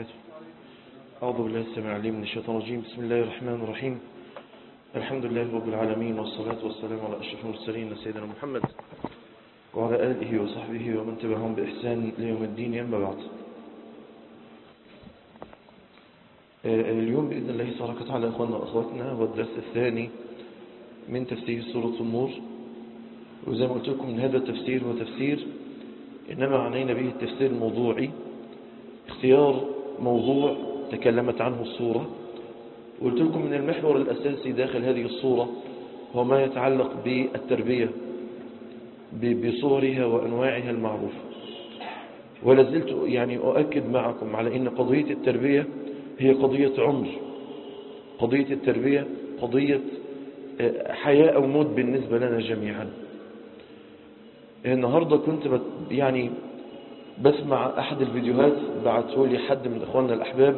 وبركاته أعوذ بالله السميع العليم من الشيطان الرجيم بسم الله الرحمن الرحيم الحمد لله رب العالمين والصلاة والسلام على أشرف المرسلين سيدنا محمد وعلى آله وصحبه ومن تبعهم بإحسان ليوم الدين ينبى بعد اليوم بإذن الله تبارك وتعالى أخواننا وأخواتنا هو الدرس الثاني من تفسير سورة النور وزي ما قلت لكم من هذا التفسير هو تفسير إنما عنينا به التفسير الموضوعي اختيار موضوع تكلمت عنه الصورة وقلت لكم من المحور الأساسي داخل هذه الصورة هو ما يتعلق بالتربية بصورها وأنواعها المعروفة ولازلت يعني أؤكد معكم على أن قضية التربية هي قضية عمر قضية التربية قضية حياة أو موت بالنسبة لنا جميعا النهاردة كنت يعني بسمع أحد الفيديوهات بعته لي حد من إخواننا الأحباب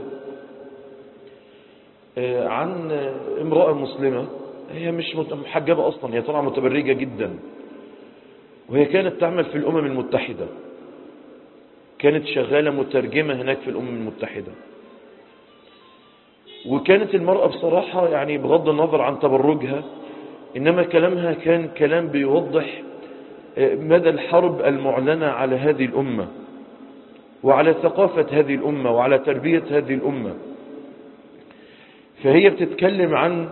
عن امرأة مسلمة هي مش محجبة أصلا هي طالعة متبرجة جدا وهي كانت تعمل في الأمم المتحدة كانت شغالة مترجمة هناك في الأمم المتحدة وكانت المرأة بصراحة يعني بغض النظر عن تبرجها إنما كلامها كان كلام بيوضح مدى الحرب المعلنة على هذه الأمة وعلى ثقافة هذه الأمة وعلى تربية هذه الأمة فهي بتتكلم عن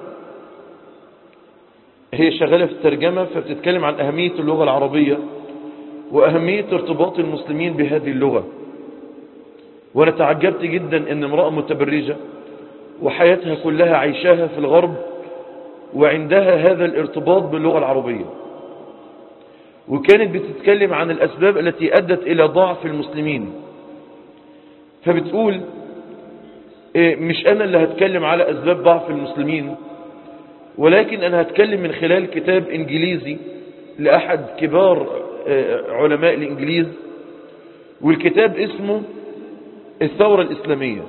هي شغالة في الترجمة فبتتكلم عن أهمية اللغة العربية وأهمية ارتباط المسلمين بهذه اللغة وأنا تعجبت جدا أن امرأة متبرجة وحياتها كلها عيشاها في الغرب وعندها هذا الارتباط باللغة العربية وكانت بتتكلم عن الأسباب التي أدت إلى ضعف المسلمين فبتقول مش أنا اللي هتكلم على أسباب ضعف المسلمين ولكن أنا هتكلم من خلال كتاب إنجليزي لأحد كبار علماء الإنجليز والكتاب اسمه الثورة الإسلامية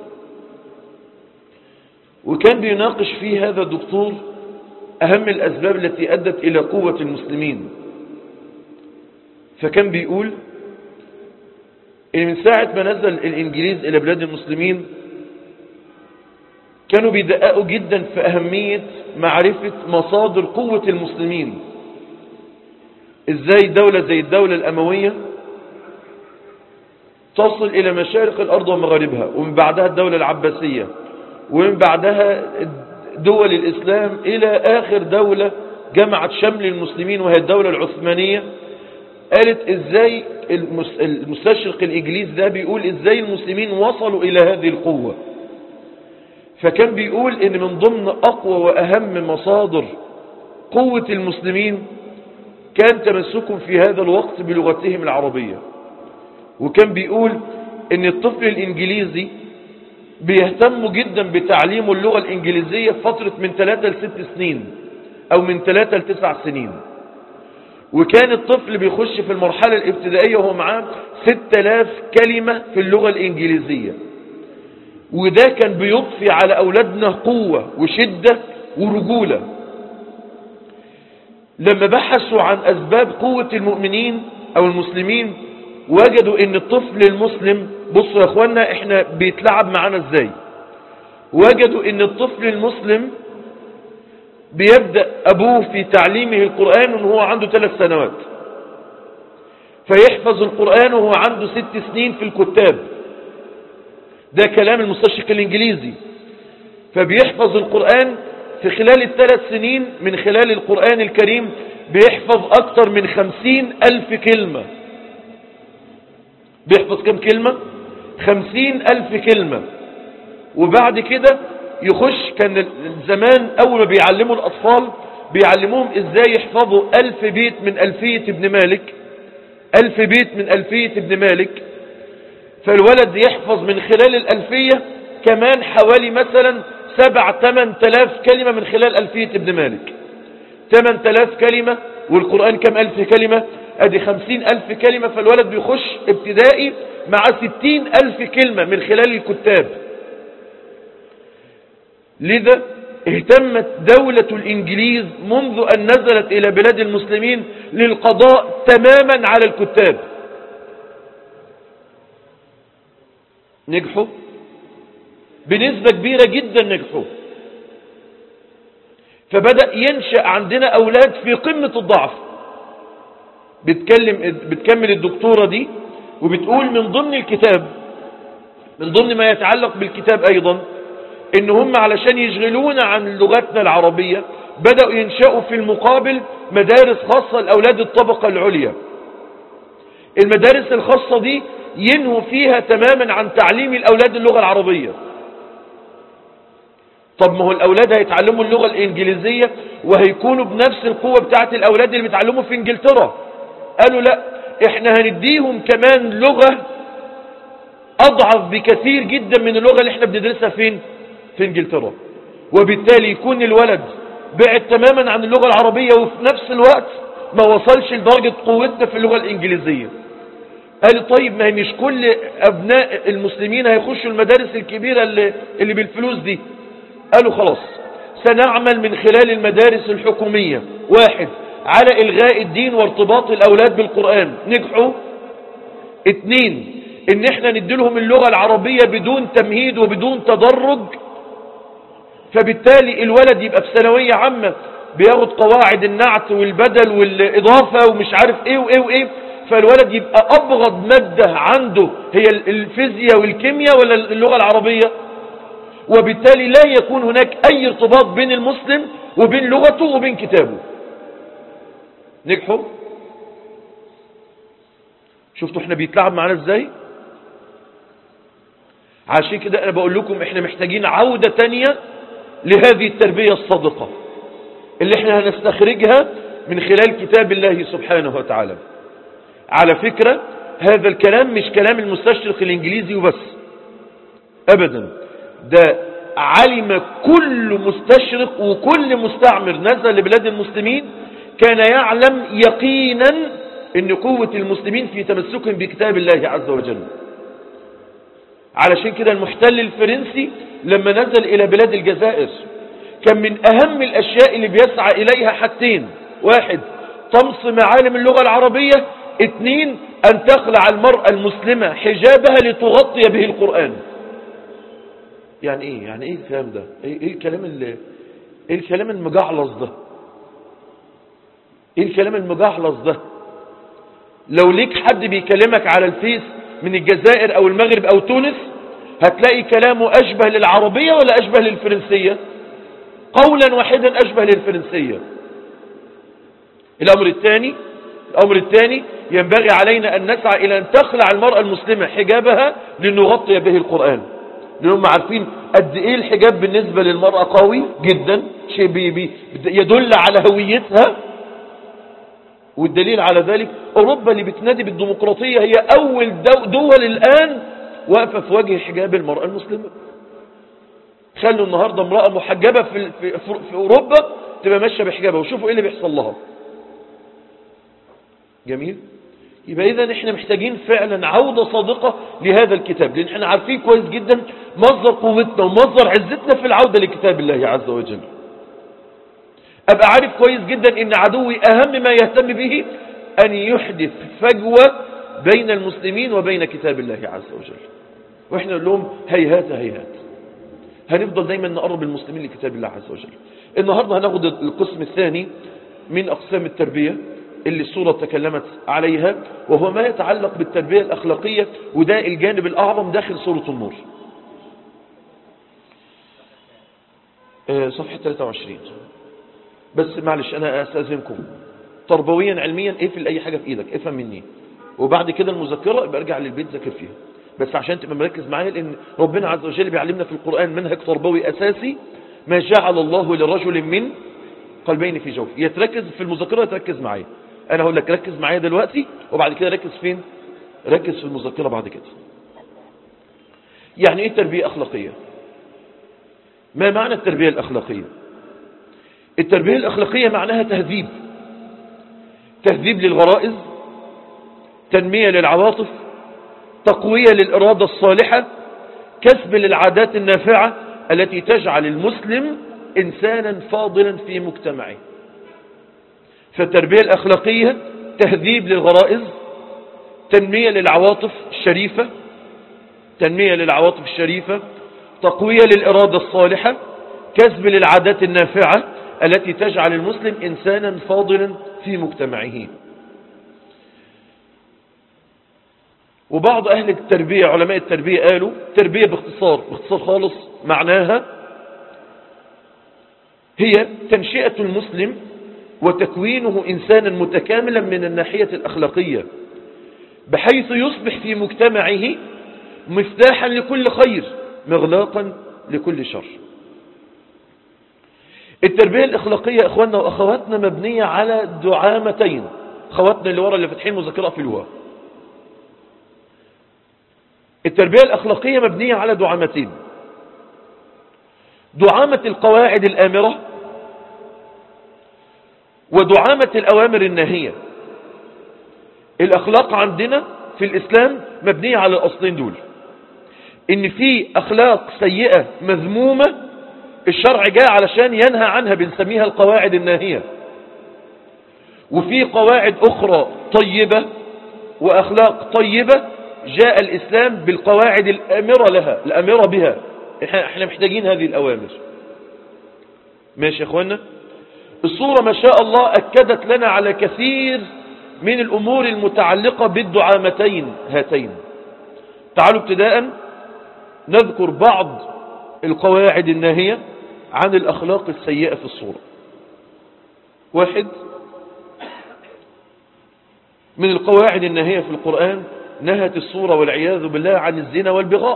وكان بيناقش فيه هذا الدكتور أهم الأسباب التي أدت إلى قوة المسلمين فكان بيقول إن من ساعة ما نزل الإنجليز إلى بلاد المسلمين كانوا بيدققوا جدا في أهمية معرفة مصادر قوة المسلمين إزاي دولة زي الدولة الأموية تصل إلى مشارق الأرض ومغاربها ومن بعدها الدولة العباسية ومن بعدها دول الإسلام إلى آخر دولة جمعت شمل المسلمين وهي الدولة العثمانية قالت إزاي المستشرق الإنجليز ده بيقول إزاي المسلمين وصلوا إلى هذه القوة فكان بيقول إن من ضمن أقوى وأهم مصادر قوة المسلمين كان تمسكهم في هذا الوقت بلغتهم العربية وكان بيقول إن الطفل الإنجليزي بيهتموا جدا بتعليمه اللغة الإنجليزية في فترة من 3 ل 6 سنين أو من 3 ل 9 سنين وكان الطفل بيخش في المرحلة الابتدائية وهو معاه 6000 كلمة في اللغة الإنجليزية وده كان بيضفي على أولادنا قوة وشدة ورجولة لما بحثوا عن أسباب قوة المؤمنين أو المسلمين وجدوا ان الطفل المسلم بصوا يا اخوانا احنا بيتلعب معانا ازاي وجدوا ان الطفل المسلم بيبدأ ابوه في تعليمه القرآن وهو عنده ثلاث سنوات فيحفظ القرآن وهو عنده ست سنين في الكتاب ده كلام المستشرق الانجليزي فبيحفظ القرآن في خلال الثلاث سنين من خلال القرآن الكريم بيحفظ اكتر من خمسين الف كلمة بيحفظ كم كلمة خمسين ألف كلمة وبعد كده يخش كان زمان أول ما بيعلموا الأطفال بيعلموهم إزاي يحفظوا ألف بيت من ألفية ابن مالك ألف بيت من ألفية ابن مالك فالولد يحفظ من خلال الألفية كمان حوالي مثلا سبع تمن تلاف كلمة من خلال ألفية ابن مالك تمن تلاف كلمة والقرآن كم ألف كلمة ادي خمسين الف كلمة فالولد بيخش ابتدائي مع ستين الف كلمة من خلال الكتاب لذا اهتمت دولة الانجليز منذ ان نزلت الى بلاد المسلمين للقضاء تماما على الكتاب نجحوا بنسبة كبيرة جدا نجحوا فبدأ ينشأ عندنا أولاد في قمة الضعف بتكلم بتكمل الدكتورة دي وبتقول من ضمن الكتاب من ضمن ما يتعلق بالكتاب أيضا إن هم علشان يشغلونا عن لغتنا العربية بدأوا ينشأوا في المقابل مدارس خاصة لأولاد الطبقة العليا المدارس الخاصة دي ينهوا فيها تماما عن تعليم الأولاد اللغة العربية طب ما هو الأولاد هيتعلموا اللغة الإنجليزية وهيكونوا بنفس القوة بتاعت الأولاد اللي بيتعلموا في إنجلترا قالوا لا احنا هنديهم كمان لغة أضعف بكثير جدا من اللغة اللي احنا بندرسها فين في إنجلترا وبالتالي يكون الولد بعد تماما عن اللغة العربية وفي نفس الوقت ما وصلش لدرجة قوتنا في اللغة الإنجليزية قال طيب ما هي مش كل أبناء المسلمين هيخشوا المدارس الكبيرة اللي, اللي بالفلوس دي قالوا خلاص سنعمل من خلال المدارس الحكومية واحد على إلغاء الدين وارتباط الأولاد بالقرآن نجحوا اتنين ان احنا نديلهم اللغة العربية بدون تمهيد وبدون تدرج فبالتالي الولد يبقى في ثانوية عامة بياخد قواعد النعت والبدل والإضافة ومش عارف ايه وايه وايه فالولد يبقى أبغض مادة عنده هي الفيزياء والكيمياء ولا اللغة العربية وبالتالي لا يكون هناك أي ارتباط بين المسلم وبين لغته وبين كتابه نجحوا شفتوا احنا بيتلعب معانا ازاي عشان كده انا بقول لكم احنا محتاجين عودة تانية لهذه التربية الصادقة اللي احنا هنستخرجها من خلال كتاب الله سبحانه وتعالى على فكرة هذا الكلام مش كلام المستشرق الانجليزي وبس ابدا ده علم كل مستشرق وكل مستعمر نزل لبلاد المسلمين كان يعلم يقينا ان قوة المسلمين في تمسكهم بكتاب الله عز وجل علشان كده المحتل الفرنسي لما نزل الى بلاد الجزائر كان من اهم الاشياء اللي بيسعى اليها حاجتين واحد طمس معالم اللغة العربية اثنين ان تخلع المرأة المسلمة حجابها لتغطي به القرآن يعني ايه يعني ايه الكلام ده ايه, إيه الكلام اللي ايه الكلام المجعلص ده ايه الكلام المجعلص ده لو ليك حد بيكلمك على الفيس من الجزائر او المغرب او تونس هتلاقي كلامه اشبه للعربية ولا اشبه للفرنسية قولا واحدا اشبه للفرنسية الامر الثاني الامر الثاني ينبغي علينا ان نسعى الى ان تخلع المرأة المسلمة حجابها لنغطي به القرآن لأنهم عارفين قد ايه الحجاب بالنسبة للمرأة قوي جدا شيء بي بي يدل على هويتها والدليل على ذلك أوروبا اللي بتنادي بالديمقراطية هي أول دول الآن واقفة في وجه حجاب المرأة المسلمة خلوا النهاردة امرأة محجبة في, في, في أوروبا تبقى ماشية بحجابها وشوفوا ايه اللي بيحصل لها جميل يبقى إذا احنا محتاجين فعلا عودة صادقة لهذا الكتاب لأن احنا عارفين كويس جدا مصدر قوتنا ومصدر عزتنا في العودة لكتاب الله عز وجل أبقى عارف كويس جدا ان عدوي أهم ما يهتم به أن يحدث فجوة بين المسلمين وبين كتاب الله عز وجل وإحنا نقول لهم هيهات هيهات هنفضل دايما نقرب المسلمين لكتاب الله عز وجل النهاردة هناخد القسم الثاني من أقسام التربية اللي السورة تكلمت عليها وهو ما يتعلق بالتربية الأخلاقية وده الجانب الأعظم داخل سورة النور صفحة 23 بس معلش أنا أستاذنكم تربويا علميا اقفل أي حاجة في إيدك افهم مني وبعد كده المذكرة يبقى ارجع للبيت ذاكر فيها بس عشان تبقى مركز معايا لأن ربنا عز وجل بيعلمنا في القرآن منهج تربوي أساسي ما جعل الله لرجل من قلبين في جوف يتركز في المذكرة تركز معايا انا هقول لك ركز معايا دلوقتي وبعد كده ركز فين ركز في المذكرة بعد كده يعني ايه تربية اخلاقية ما معنى التربية الاخلاقية التربية الاخلاقية معناها تهذيب تهذيب للغرائز تنمية للعواطف تقوية للإرادة الصالحة كسب للعادات النافعة التي تجعل المسلم إنسانا فاضلا في مجتمعه فالتربية الأخلاقية تهذيب للغرائز تنمية للعواطف الشريفة تنمية للعواطف الشريفة تقوية للإرادة الصالحة كسب للعادات النافعة التي تجعل المسلم إنسانا فاضلا في مجتمعه وبعض أهل التربية علماء التربية قالوا تربية باختصار باختصار خالص معناها هي تنشئة المسلم وتكوينه إنسانا متكاملا من الناحية الأخلاقية بحيث يصبح في مجتمعه مفتاحا لكل خير مغلاقا لكل شر التربية الإخلاقية إخواننا وأخواتنا مبنية على دعامتين أخواتنا اللي ورا اللي فاتحين مذكرة في الواء التربية الأخلاقية مبنية على دعامتين دعامة القواعد الآمرة ودعامة الأوامر الناهية الأخلاق عندنا في الإسلام مبنية على الأصلين دول إن في أخلاق سيئة مذمومة الشرع جاء علشان ينهى عنها بنسميها القواعد الناهية وفي قواعد أخرى طيبة وأخلاق طيبة جاء الإسلام بالقواعد الأمرة لها الأمرة بها احنا محتاجين هذه الأوامر ماشي يا أخوانا الصورة ما شاء الله أكدت لنا على كثير من الأمور المتعلقة بالدعامتين هاتين تعالوا ابتداء نذكر بعض القواعد الناهية عن الأخلاق السيئة في الصورة واحد من القواعد الناهية في القرآن نهت الصورة والعياذ بالله عن الزنا والبغاء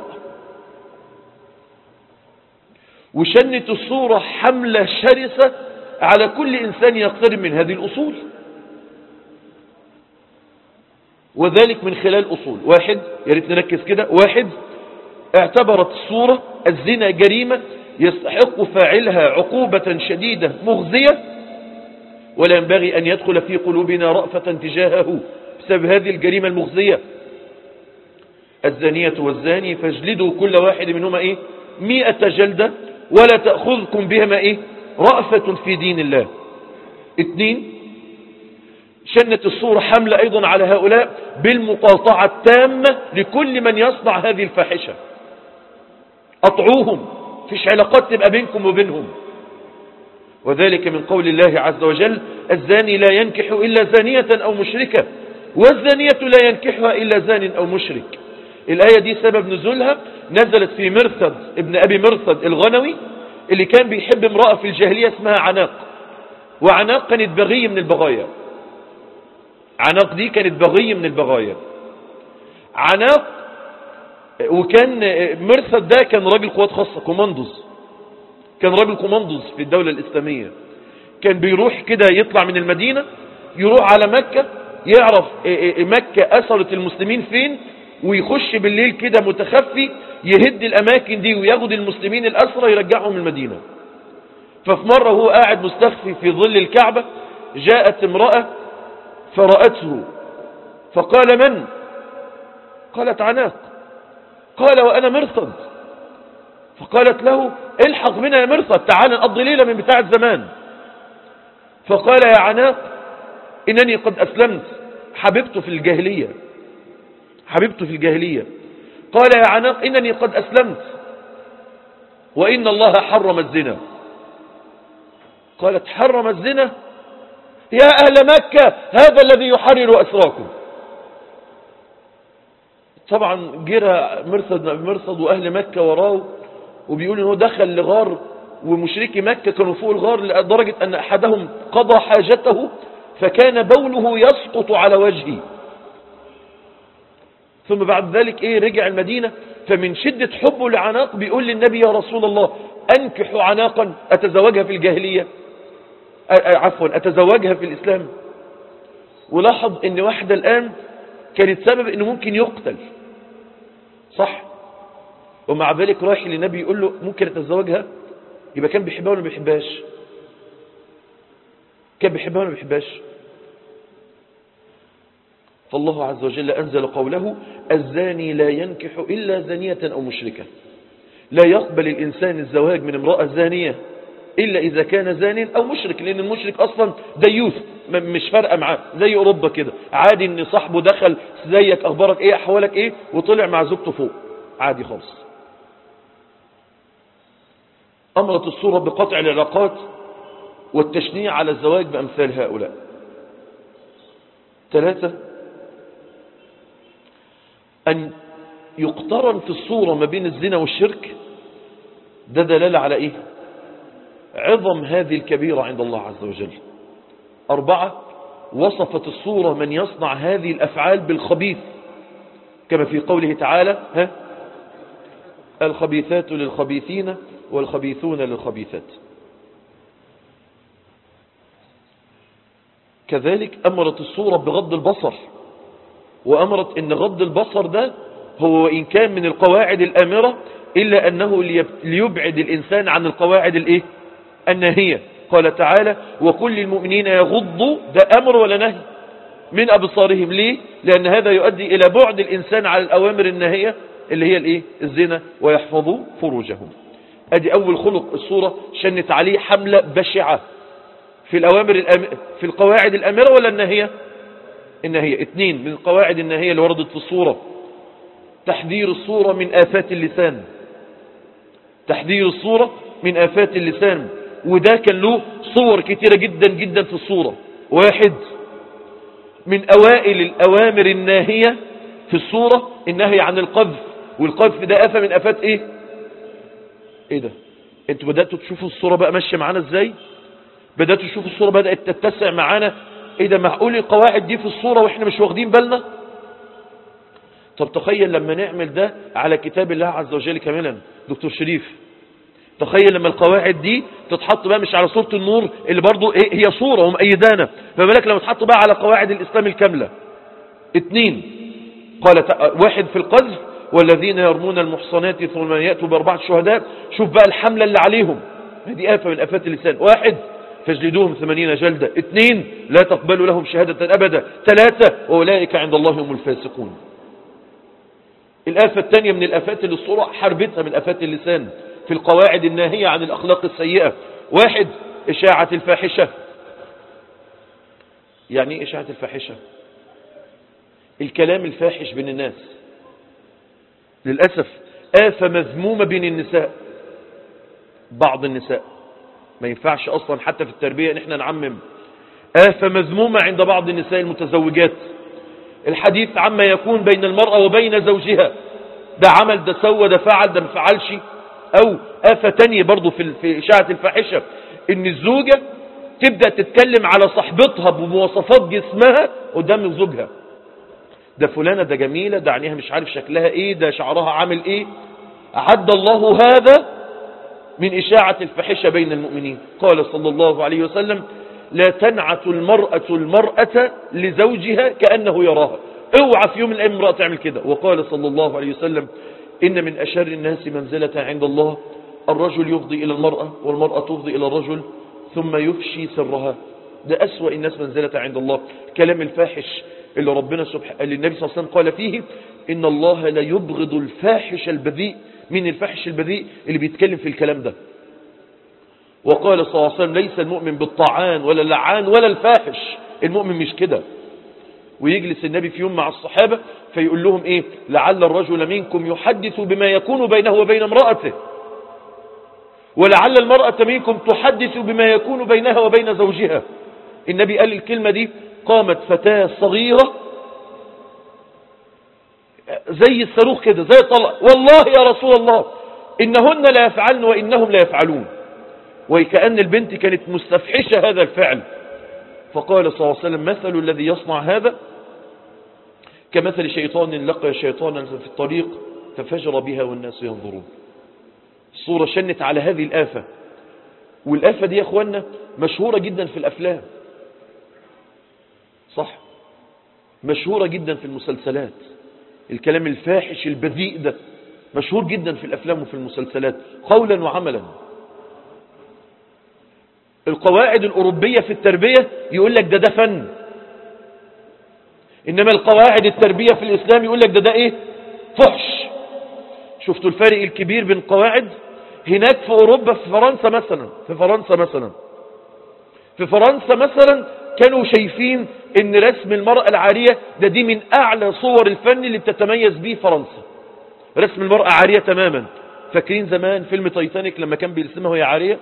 وشنت الصورة حملة شرسة على كل إنسان يقترب من هذه الأصول وذلك من خلال أصول واحد يا ريت نركز كده واحد اعتبرت الصورة الزنا جريمة يستحق فاعلها عقوبة شديدة مغزية ولا ينبغي أن يدخل في قلوبنا رأفة تجاهه بسبب هذه الجريمة المغزية الزانية والزاني فاجلدوا كل واحد منهما ايه مئة جلدة ولا تأخذكم بهما ايه رأفة في دين الله اثنين شنت الصورة حملة ايضا على هؤلاء بالمقاطعة التامة لكل من يصنع هذه الفاحشة اطعوهم فيش علاقات تبقى بينكم وبينهم وذلك من قول الله عز وجل الزاني لا ينكح إلا زانية أو مشركة والزانية لا ينكحها إلا زان أو مشرك الآية دي سبب نزولها نزلت في مرثد ابن أبي مرثد الغنوي اللي كان بيحب امرأة في الجاهلية اسمها عناق وعناق كانت بغية من البغايا عناق دي كانت بغية من البغايا عناق وكان مرثد ده كان راجل قوات خاصة كوماندوز كان راجل كوماندوز في الدولة الإسلامية كان بيروح كده يطلع من المدينة يروح على مكة يعرف مكة أثرت المسلمين فين ويخش بالليل كده متخفي يهد الأماكن دي وياخد المسلمين الأسرى يرجعهم المدينة ففي مرة هو قاعد مستخفي في ظل الكعبة جاءت امرأة فرأته فقال من قالت عناق قال وأنا مرصد فقالت له الحق بنا يا مرصد تعال نقضي ليلة من بتاع الزمان فقال يا عناق إنني قد أسلمت حبيبته في الجاهلية حبيبته في الجاهلية قال يا عناق إنني قد أسلمت وإن الله حرم الزنا قالت حرم الزنا يا أهل مكة هذا الذي يحرر أسراكم طبعا جرى مرصد مرصد وأهل مكة وراه وبيقول انه دخل لغار ومشركي مكة كانوا فوق الغار لدرجة أن أحدهم قضى حاجته فكان بوله يسقط على وجهه ثم بعد ذلك ايه رجع المدينة فمن شدة حبه لعناق بيقول للنبي يا رسول الله أنكح عناقا أتزوجها في الجاهلية عفوا أتزوجها في الإسلام ولاحظ ان واحدة الآن كانت سبب انه ممكن يقتل صح ومع ذلك رايح للنبي يقول له ممكن اتزوجها يبقى كان بيحبها ولا ما بيحبهاش كان بيحبها ولا ما بيحبهاش فالله عز وجل أنزل قوله الزاني لا ينكح إلا زانية أو مشركة لا يقبل الإنسان الزواج من امرأة زانية إلا إذا كان زان أو مشرك لأن المشرك أصلا ديوث مش فارقة معاه زي أوروبا كده عادي إن صاحبه دخل زيك أخبارك إيه أحوالك إيه وطلع مع زوجته فوق عادي خالص أمرت الصورة بقطع العلاقات والتشنيع على الزواج بأمثال هؤلاء ثلاثة أن يقترن في الصورة ما بين الزنا والشرك ده دلالة على إيه عظم هذه الكبيرة عند الله عز وجل أربعة وصفت الصورة من يصنع هذه الأفعال بالخبيث كما في قوله تعالى ها الخبيثات للخبيثين والخبيثون للخبيثات كذلك أمرت الصورة بغض البصر وأمرت أن غض البصر ده هو وإن كان من القواعد الآمرة إلا أنه ليبعد الإنسان عن القواعد الإيه؟ النهية قال تعالى وكل المؤمنين يغضوا ده أمر ولا نهي من أبصارهم ليه لأن هذا يؤدي إلى بعد الإنسان على الأوامر النهية اللي هي الإيه؟ الزنا ويحفظوا فروجهم أدي أول خلق الصورة شنت عليه حملة بشعة في الأوامر الأم... في القواعد الأمرة ولا النهية النهية اثنين من القواعد النهية اللي وردت في الصورة تحذير الصورة من آفات اللسان تحذير الصورة من آفات اللسان وده كان له صور كتيرة جدا جدا في الصورة واحد من أوائل الأوامر الناهية في الصورة النهي عن القذف والقذف ده آفة من آفات إيه إيه ده انتوا بدأتوا تشوفوا الصورة بقى ماشية معانا إزاي بدأتوا تشوفوا الصورة بدأت تتسع معانا إيه ده معقول القواعد دي في الصورة وإحنا مش واخدين بالنا طب تخيل لما نعمل ده على كتاب الله عز وجل كاملا دكتور شريف تخيل لما القواعد دي تتحط بقى مش على صورة النور اللي برضو إيه هي صورة ومأيدانا فما بالك لما تحط بقى على قواعد الإسلام الكاملة اتنين قال واحد في القذف والذين يرمون المحصنات ثم يأتوا بأربعة شهداء شوف بقى الحملة اللي عليهم هذه آفة من آفات اللسان واحد فاجلدوهم ثمانين جلدة اثنين لا تقبلوا لهم شهادة أبدا ثلاثة وأولئك عند الله هم الفاسقون الآفة الثانية من الآفات اللي الصورة حربتها من آفات اللسان في القواعد الناهية عن الأخلاق السيئة واحد إشاعة الفاحشة يعني ايه إشاعة الفاحشة الكلام الفاحش بين الناس للأسف آفة مذمومة بين النساء بعض النساء ما ينفعش أصلا حتى في التربية ان احنا نعمم آفة مذمومة عند بعض النساء المتزوجات الحديث عما يكون بين المرأة وبين زوجها ده عمل ده سوى ده فعل ده ما فعلش او آفة تانية برضو في في إشاعة الفاحشة ان الزوجة تبدأ تتكلم على صاحبتها بمواصفات جسمها قدام زوجها ده فلانة ده جميلة ده عينيها مش عارف شكلها ايه ده شعرها عامل ايه أعد الله هذا من إشاعة الفحشة بين المؤمنين قال صلى الله عليه وسلم لا تنعت المرأة المرأة لزوجها كأنه يراها اوعى في يوم من الأيام امرأة تعمل كده وقال صلى الله عليه وسلم إن من أشر الناس منزلة عند الله الرجل يفضي إلى المرأة والمرأة تفضي إلى الرجل ثم يفشي سرها ده أسوأ الناس منزلة عند الله كلام الفاحش اللي ربنا سبحانه اللي النبي صلى الله عليه وسلم قال فيه إن الله لا يبغض الفاحش البذيء من الفاحش البذيء اللي بيتكلم في الكلام ده وقال صلى الله عليه وسلم ليس المؤمن بالطعان ولا اللعان ولا الفاحش المؤمن مش كده ويجلس النبي في يوم مع الصحابة فيقول لهم ايه لعل الرجل منكم يحدث بما يكون بينه وبين امرأته ولعل المرأة منكم تحدث بما يكون بينها وبين زوجها النبي قال الكلمة دي قامت فتاة صغيرة زي الصاروخ كده زي طلق والله يا رسول الله إنهن لا يفعلن وإنهم لا يفعلون وكأن البنت كانت مستفحشة هذا الفعل فقال صلى الله عليه وسلم مثل الذي يصنع هذا كمثل شيطان لقى شيطانا في الطريق ففجر بها والناس ينظرون الصورة شنت على هذه الآفة والآفة دي يا أخوانا مشهورة جدا في الأفلام صح مشهورة جدا في المسلسلات الكلام الفاحش البذيء ده مشهور جدا في الأفلام وفي المسلسلات قولا وعملا القواعد الأوروبية في التربية يقول لك ده ده فن إنما القواعد التربية في الإسلام يقول لك ده ده إيه فحش شفتوا الفارق الكبير بين قواعد هناك في أوروبا في فرنسا مثلا في فرنسا مثلا في فرنسا مثلا كانوا شايفين ان رسم المرأة العارية ده دي من اعلى صور الفن اللي بتتميز به فرنسا رسم المرأة عارية تماما فاكرين زمان فيلم تايتانيك لما كان بيرسمها وهي عارية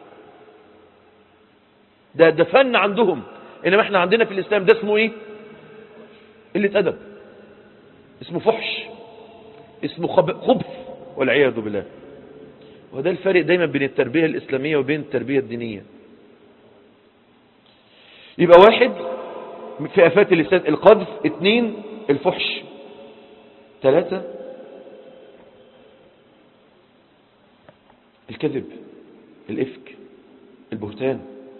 ده ده فن عندهم انما احنا عندنا في الاسلام ده اسمه ايه قلة ادب اسمه فحش اسمه خب- خبث والعياذ بالله وده الفرق دايما بين التربية الإسلامية وبين التربية الدينية يبقى واحد في آفات اللسان القذف اثنين الفحش ثلاثة الكذب الإفك البهتان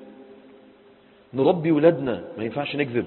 نربي ولادنا ما ينفعش نكذب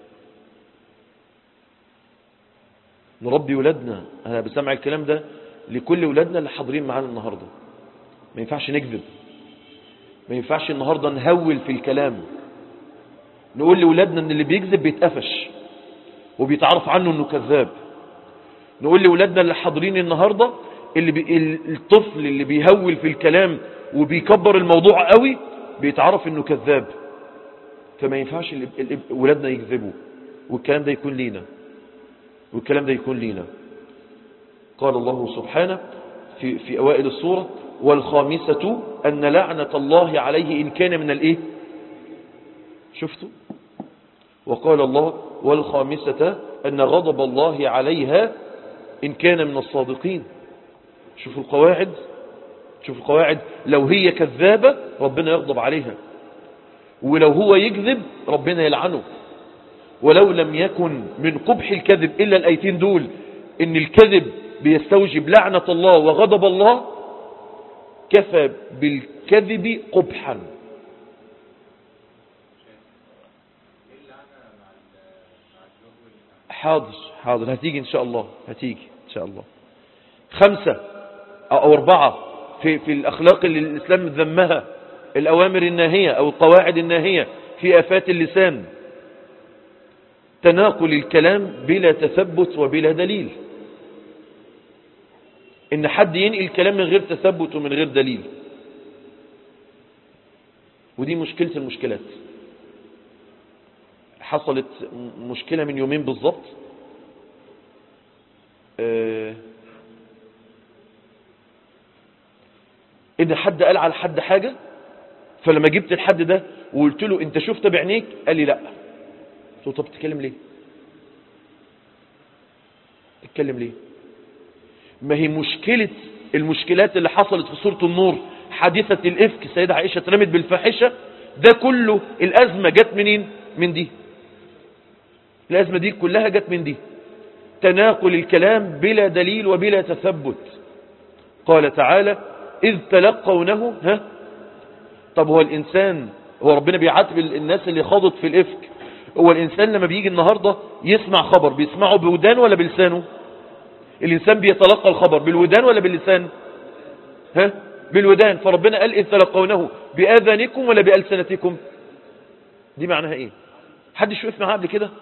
نربي ولادنا أنا بسمع الكلام ده لكل ولادنا اللي حاضرين معانا النهاردة ما ينفعش نكذب ما ينفعش النهاردة نهول في الكلام نقول لولادنا ان اللي بيكذب بيتقفش وبيتعرف عنه انه كذاب نقول لولادنا اللي حاضرين النهاردة اللي بي... الطفل اللي بيهول في الكلام وبيكبر الموضوع قوي بيتعرف انه كذاب فما ينفعش ال... ال... ولادنا يكذبوا والكلام ده يكون لينا والكلام ده يكون لينا قال الله سبحانه في, في أوائل السورة والخامسة أن لعنة الله عليه إن كان من الإيه شفتوا وقال الله والخامسة أن غضب الله عليها إن كان من الصادقين شوفوا القواعد شوفوا القواعد لو هي كذابة ربنا يغضب عليها ولو هو يكذب ربنا يلعنه ولو لم يكن من قبح الكذب إلا الأيتين دول إن الكذب بيستوجب لعنة الله وغضب الله كفى بالكذب قبحا حاضر حاضر هتيجي إن شاء الله هتيجي إن شاء الله خمسة أو أربعة في, في الأخلاق اللي الإسلام ذمها الأوامر الناهية أو القواعد الناهية في آفات اللسان تناقل الكلام بلا تثبت وبلا دليل ان حد ينقل كلام من غير تثبت ومن غير دليل ودي مشكلة المشكلات حصلت مشكلة من يومين بالضبط آه ان حد قال على حد حاجة فلما جبت الحد ده وقلت له انت شفت بعينيك قال لي لا قلت له طب تتكلم ليه تتكلم ليه ما هي مشكلة المشكلات اللي حصلت في سورة النور حادثة الإفك السيدة عائشة اترمت بالفاحشة ده كله الأزمة جت منين من دي الأزمة دي كلها جت من دي تناقل الكلام بلا دليل وبلا تثبت قال تعالى إذ تلقونه ها طب هو الإنسان هو ربنا بيعاتب الناس اللي خاضت في الإفك هو الإنسان لما بيجي النهاردة يسمع خبر بيسمعه بودان ولا بلسانه الإنسان بيتلقى الخبر بالودان ولا باللسان ها بالودان فربنا قال إذ تلقونه بآذانكم ولا بألسنتكم دي معناها إيه حد شوف معاها قبل كده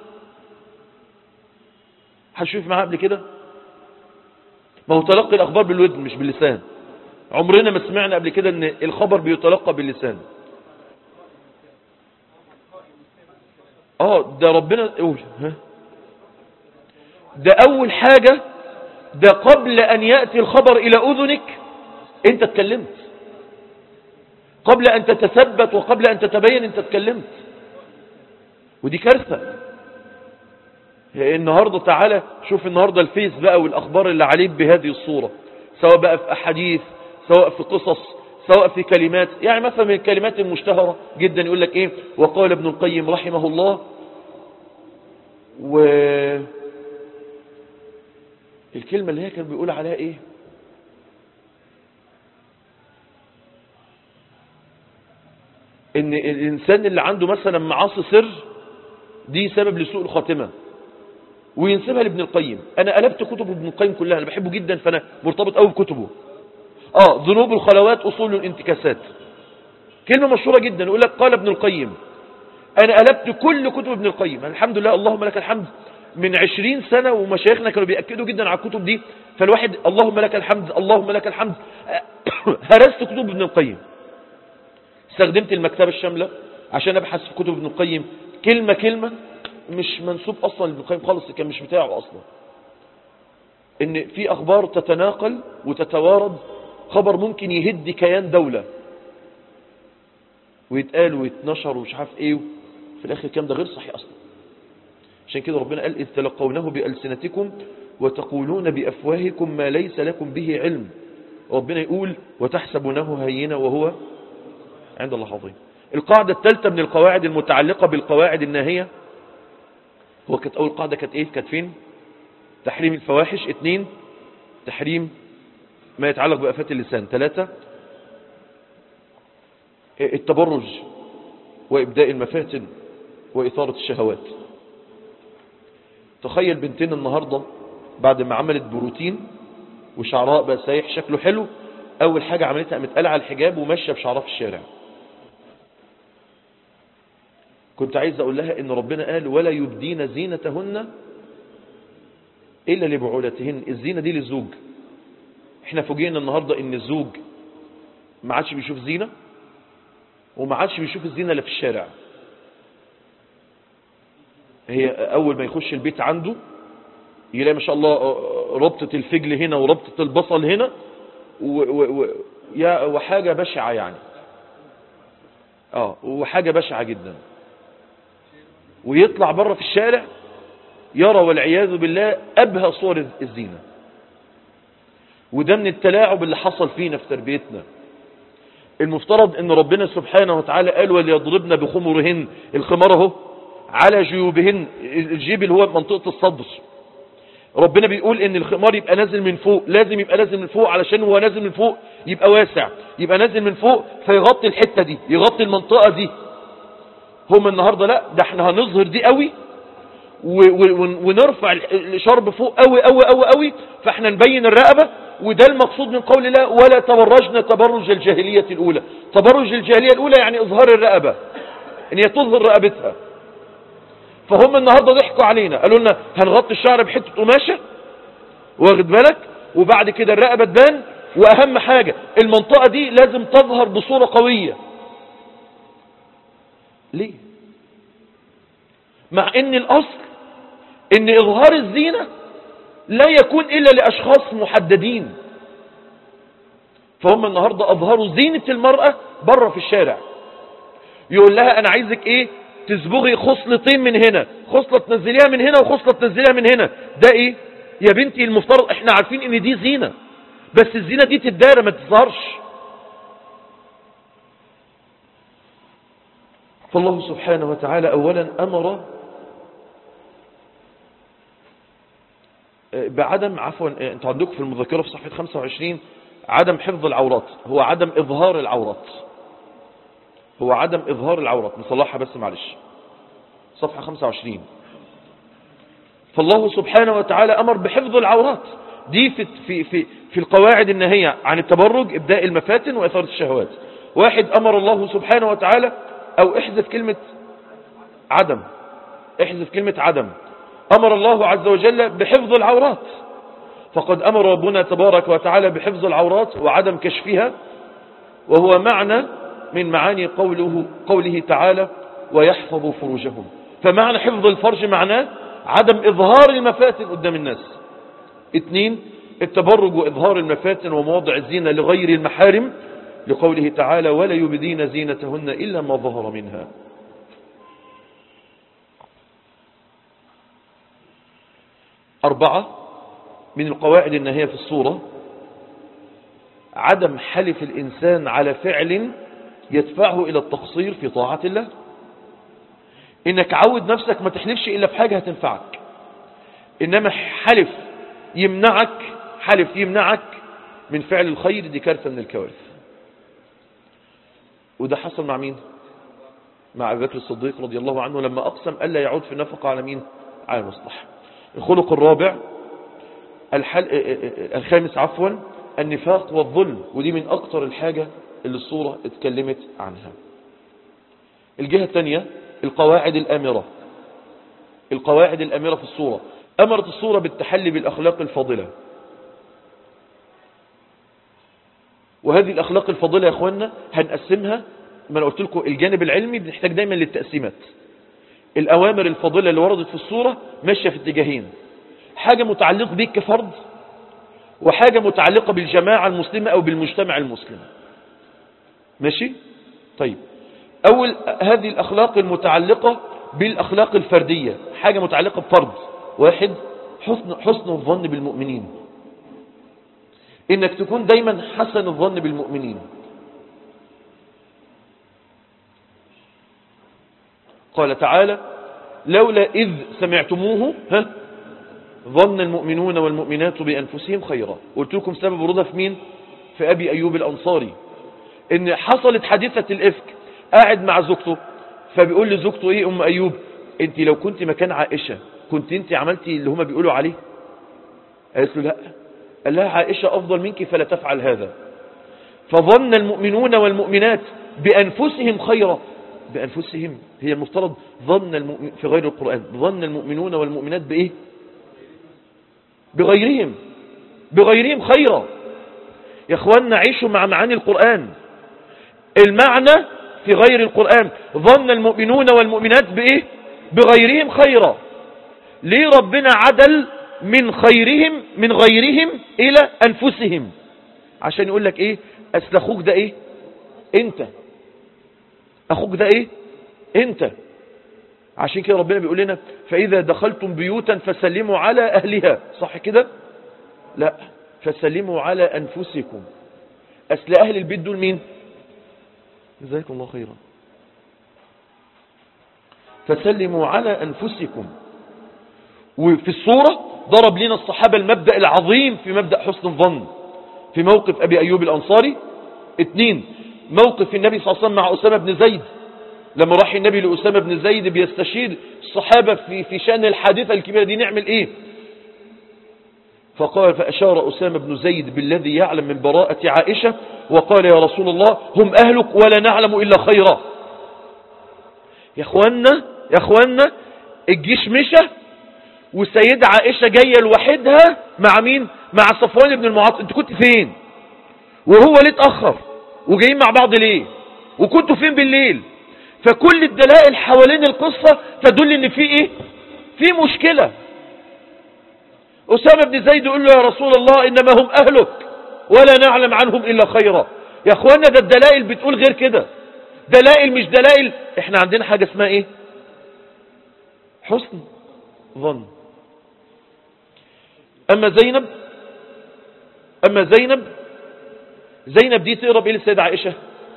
حد شوف معاها قبل كده ما هو تلقي الأخبار بالودن مش باللسان عمرنا ما سمعنا قبل كده ان الخبر بيتلقى باللسان اه ده ربنا قول ها ده اول حاجة ده قبل ان يأتي الخبر الى اذنك انت اتكلمت قبل ان تتثبت وقبل ان تتبين انت اتكلمت ودي كارثة النهاردة تعالى شوف النهاردة الفيس بقى والاخبار اللي عليه بهذه الصورة سواء بقى في احاديث سواء في قصص سواء في كلمات يعني مثلا من الكلمات المشتهرة جدا يقول لك ايه وقال ابن القيم رحمه الله و الكلمة اللي هي كان بيقول عليها ايه ان الانسان اللي عنده مثلا معاصي سر دي سبب لسوء الخاتمة وينسبها لابن القيم انا قلبت كتب ابن القيم كلها انا بحبه جدا فانا مرتبط قوي بكتبه اه ذنوب الخلوات اصول الانتكاسات كلمة مشهورة جدا يقول لك قال ابن القيم انا قلبت كل كتب ابن القيم الحمد لله اللهم لك الحمد من عشرين سنة ومشايخنا كانوا بيأكدوا جدا على الكتب دي فالواحد اللهم لك الحمد اللهم لك الحمد هرست كتب ابن القيم استخدمت المكتبة الشاملة عشان ابحث في كتب ابن القيم كلمة كلمة مش منسوب اصلا لابن القيم خالص كان مش بتاعه اصلا ان في اخبار تتناقل وتتوارد خبر ممكن يهد كيان دولة ويتقال ويتنشر ومش عارف ايه في الاخر الكلام ده غير صحيح اصلا عشان كده ربنا قال إذ تلقونه بألسنتكم وتقولون بأفواهكم ما ليس لكم به علم ربنا يقول وتحسبونه هينا وهو عند الله عظيم القاعدة الثالثة من القواعد المتعلقة بالقواعد الناهية هو كانت أول قاعدة كانت إيه كانت فين تحريم الفواحش اثنين تحريم ما يتعلق بآفات اللسان ثلاثة التبرج وإبداء المفاتن وإثارة الشهوات تخيل بنتنا النهاردة بعد ما عملت بروتين وشعرها بقى سايح شكله حلو أول حاجة عملتها قامت قلع الحجاب وماشية بشعرها في الشارع كنت عايز أقول لها إن ربنا قال ولا يبدين زينتهن إلا لبعولتهن الزينة دي للزوج احنا فوجئنا النهاردة إن الزوج ما عادش بيشوف زينة وما عادش بيشوف الزينة اللي في الشارع هي أول ما يخش البيت عنده يلاقي ما شاء الله ربطة الفجل هنا وربطة البصل هنا و و و يا وحاجة بشعة يعني اه وحاجة بشعة جدا ويطلع بره في الشارع يرى والعياذ بالله أبهى صور الزينة وده من التلاعب اللي حصل فينا في تربيتنا المفترض ان ربنا سبحانه وتعالى قال وليضربن بخمرهن الخمار اهو على جيوبهن الجيب اللي هو منطقة الصدر ربنا بيقول ان الخمار يبقى نازل من فوق لازم يبقى نازل من فوق علشان هو نازل من فوق يبقى واسع يبقى نازل من فوق فيغطي الحتة دي يغطي المنطقة دي هم النهاردة لا ده احنا هنظهر دي قوي ونرفع الشرب فوق قوي قوي قوي قوي فاحنا نبين الرقبة وده المقصود من قول الله ولا تبرجنا تبرج الجاهلية الأولى تبرج الجاهلية الأولى يعني إظهار الرقبة ان هي تظهر رقبتها فهم النهاردة ضحكوا علينا قالوا لنا هنغطي الشعر بحتة قماشة واخد بالك وبعد كده الرقبة تبان واهم حاجة المنطقة دي لازم تظهر بصورة قوية ليه مع ان الاصل ان اظهار الزينة لا يكون الا لاشخاص محددين فهم النهاردة اظهروا زينة المرأة بره في الشارع يقول لها انا عايزك ايه تصبغي خصلتين من هنا خصلة تنزليها من هنا وخصلة تنزليها من هنا ده ايه يا بنتي المفترض احنا عارفين ان دي زينة بس الزينة دي تدارى ما تظهرش فالله سبحانه وتعالى اولا امر بعدم عفوا انتوا عندكم في المذكرة في صفحة 25 عدم حفظ العورات هو عدم اظهار العورات هو عدم اظهار العورات نصلحها بس معلش صفحة 25 فالله سبحانه وتعالى امر بحفظ العورات دي في, في, في, في القواعد النهية عن التبرج ابداء المفاتن واثارة الشهوات واحد امر الله سبحانه وتعالى او احذف كلمة عدم احذف كلمة عدم امر الله عز وجل بحفظ العورات فقد امر ربنا تبارك وتعالى بحفظ العورات وعدم كشفها وهو معنى من معاني قوله, قوله تعالى ويحفظ فروجهم فمعنى حفظ الفرج معناه عدم إظهار المفاتن قدام الناس اثنين التبرج وإظهار المفاتن ومواضع الزينة لغير المحارم لقوله تعالى ولا يبدين زينتهن إلا ما ظهر منها أربعة من القواعد النهية في الصورة عدم حلف الإنسان على فعل يدفعه إلى التقصير في طاعة الله إنك عود نفسك ما تحلفش إلا في حاجة هتنفعك إنما حلف يمنعك حلف يمنعك من فعل الخير دي كارثة من الكوارث وده حصل مع مين مع أبي بكر الصديق رضي الله عنه لما أقسم ألا يعود في النفقة على مين على المصلحة الخلق الرابع الحل... الخامس عفوا النفاق والظلم ودي من أكتر الحاجة اللي الصورة اتكلمت عنها الجهة الثانية القواعد الآمرة القواعد الآمرة في الصورة أمرت الصورة بالتحلي بالأخلاق الفاضلة وهذه الأخلاق الفاضلة يا أخوانا هنقسمها ما أنا قلت لكم الجانب العلمي بنحتاج دايما للتقسيمات الأوامر الفاضلة اللي وردت في الصورة ماشية في اتجاهين حاجة متعلق بيك كفرد وحاجة متعلقة بالجماعة المسلمة أو بالمجتمع المسلم ماشي طيب أول هذه الأخلاق المتعلقة بالأخلاق الفردية حاجة متعلقة بفرد واحد حسن, حسن الظن بالمؤمنين إنك تكون دايما حسن الظن بالمؤمنين قال تعالى لولا إذ سمعتموه ها ظن المؤمنون والمؤمنات بأنفسهم خيرا قلت لكم سبب ورودها في مين في أبي أيوب الأنصاري إن حصلت حادثة الإفك قاعد مع زوجته فبيقول لزوجته إيه أم أيوب أنت لو كنت مكان عائشة كنت أنت عملتي اللي هما بيقولوا عليه قالت له لا قال لها عائشة أفضل منك فلا تفعل هذا فظن المؤمنون والمؤمنات بأنفسهم خيرا بأنفسهم هي المفترض ظن المؤمن في غير القرآن ظن المؤمنون والمؤمنات بإيه بغيرهم بغيرهم خيرا يا اخواننا عيشوا مع معاني القرآن المعنى في غير القرآن ظن المؤمنون والمؤمنات بإيه بغيرهم خيرا ليه ربنا عدل من خيرهم من غيرهم إلى أنفسهم عشان يقول لك إيه أسل أخوك ده إيه أنت أخوك ده إيه أنت عشان كده ربنا بيقول لنا فإذا دخلتم بيوتا فسلموا على أهلها صح كده لا فسلموا على أنفسكم أسل أهل البيت دول مين جزاكم الله خيرا فسلموا على أنفسكم وفي الصورة ضرب لنا الصحابة المبدأ العظيم في مبدأ حسن الظن في موقف أبي أيوب الأنصاري اثنين موقف النبي صلى الله عليه وسلم مع أسامة بن زيد لما راح النبي لأسامة بن زيد بيستشير الصحابة في, في شأن الحادثة الكبيرة دي نعمل ايه فقال فأشار أسامة بن زيد بالذي يعلم من براءة عائشة وقال يا رسول الله هم أهلك ولا نعلم إلا خيرا يا أخوانا يا أخوانا الجيش مشى وسيدة عائشة جاية لوحدها مع مين مع صفوان بن المعاطي انت كنت فين وهو ليه اتأخر وجايين مع بعض ليه وكنتوا فين بالليل فكل الدلائل حوالين القصة تدل ان في ايه في مشكلة أسامة بن زيد يقول له يا رسول الله إنما هم أهلك ولا نعلم عنهم إلا خيرا يا أخوانا ده الدلائل بتقول غير كده دلائل مش دلائل احنا عندنا حاجة اسمها ايه حسن ظن أما زينب أما زينب زينب دي تقرب إيه للسيدة عائشة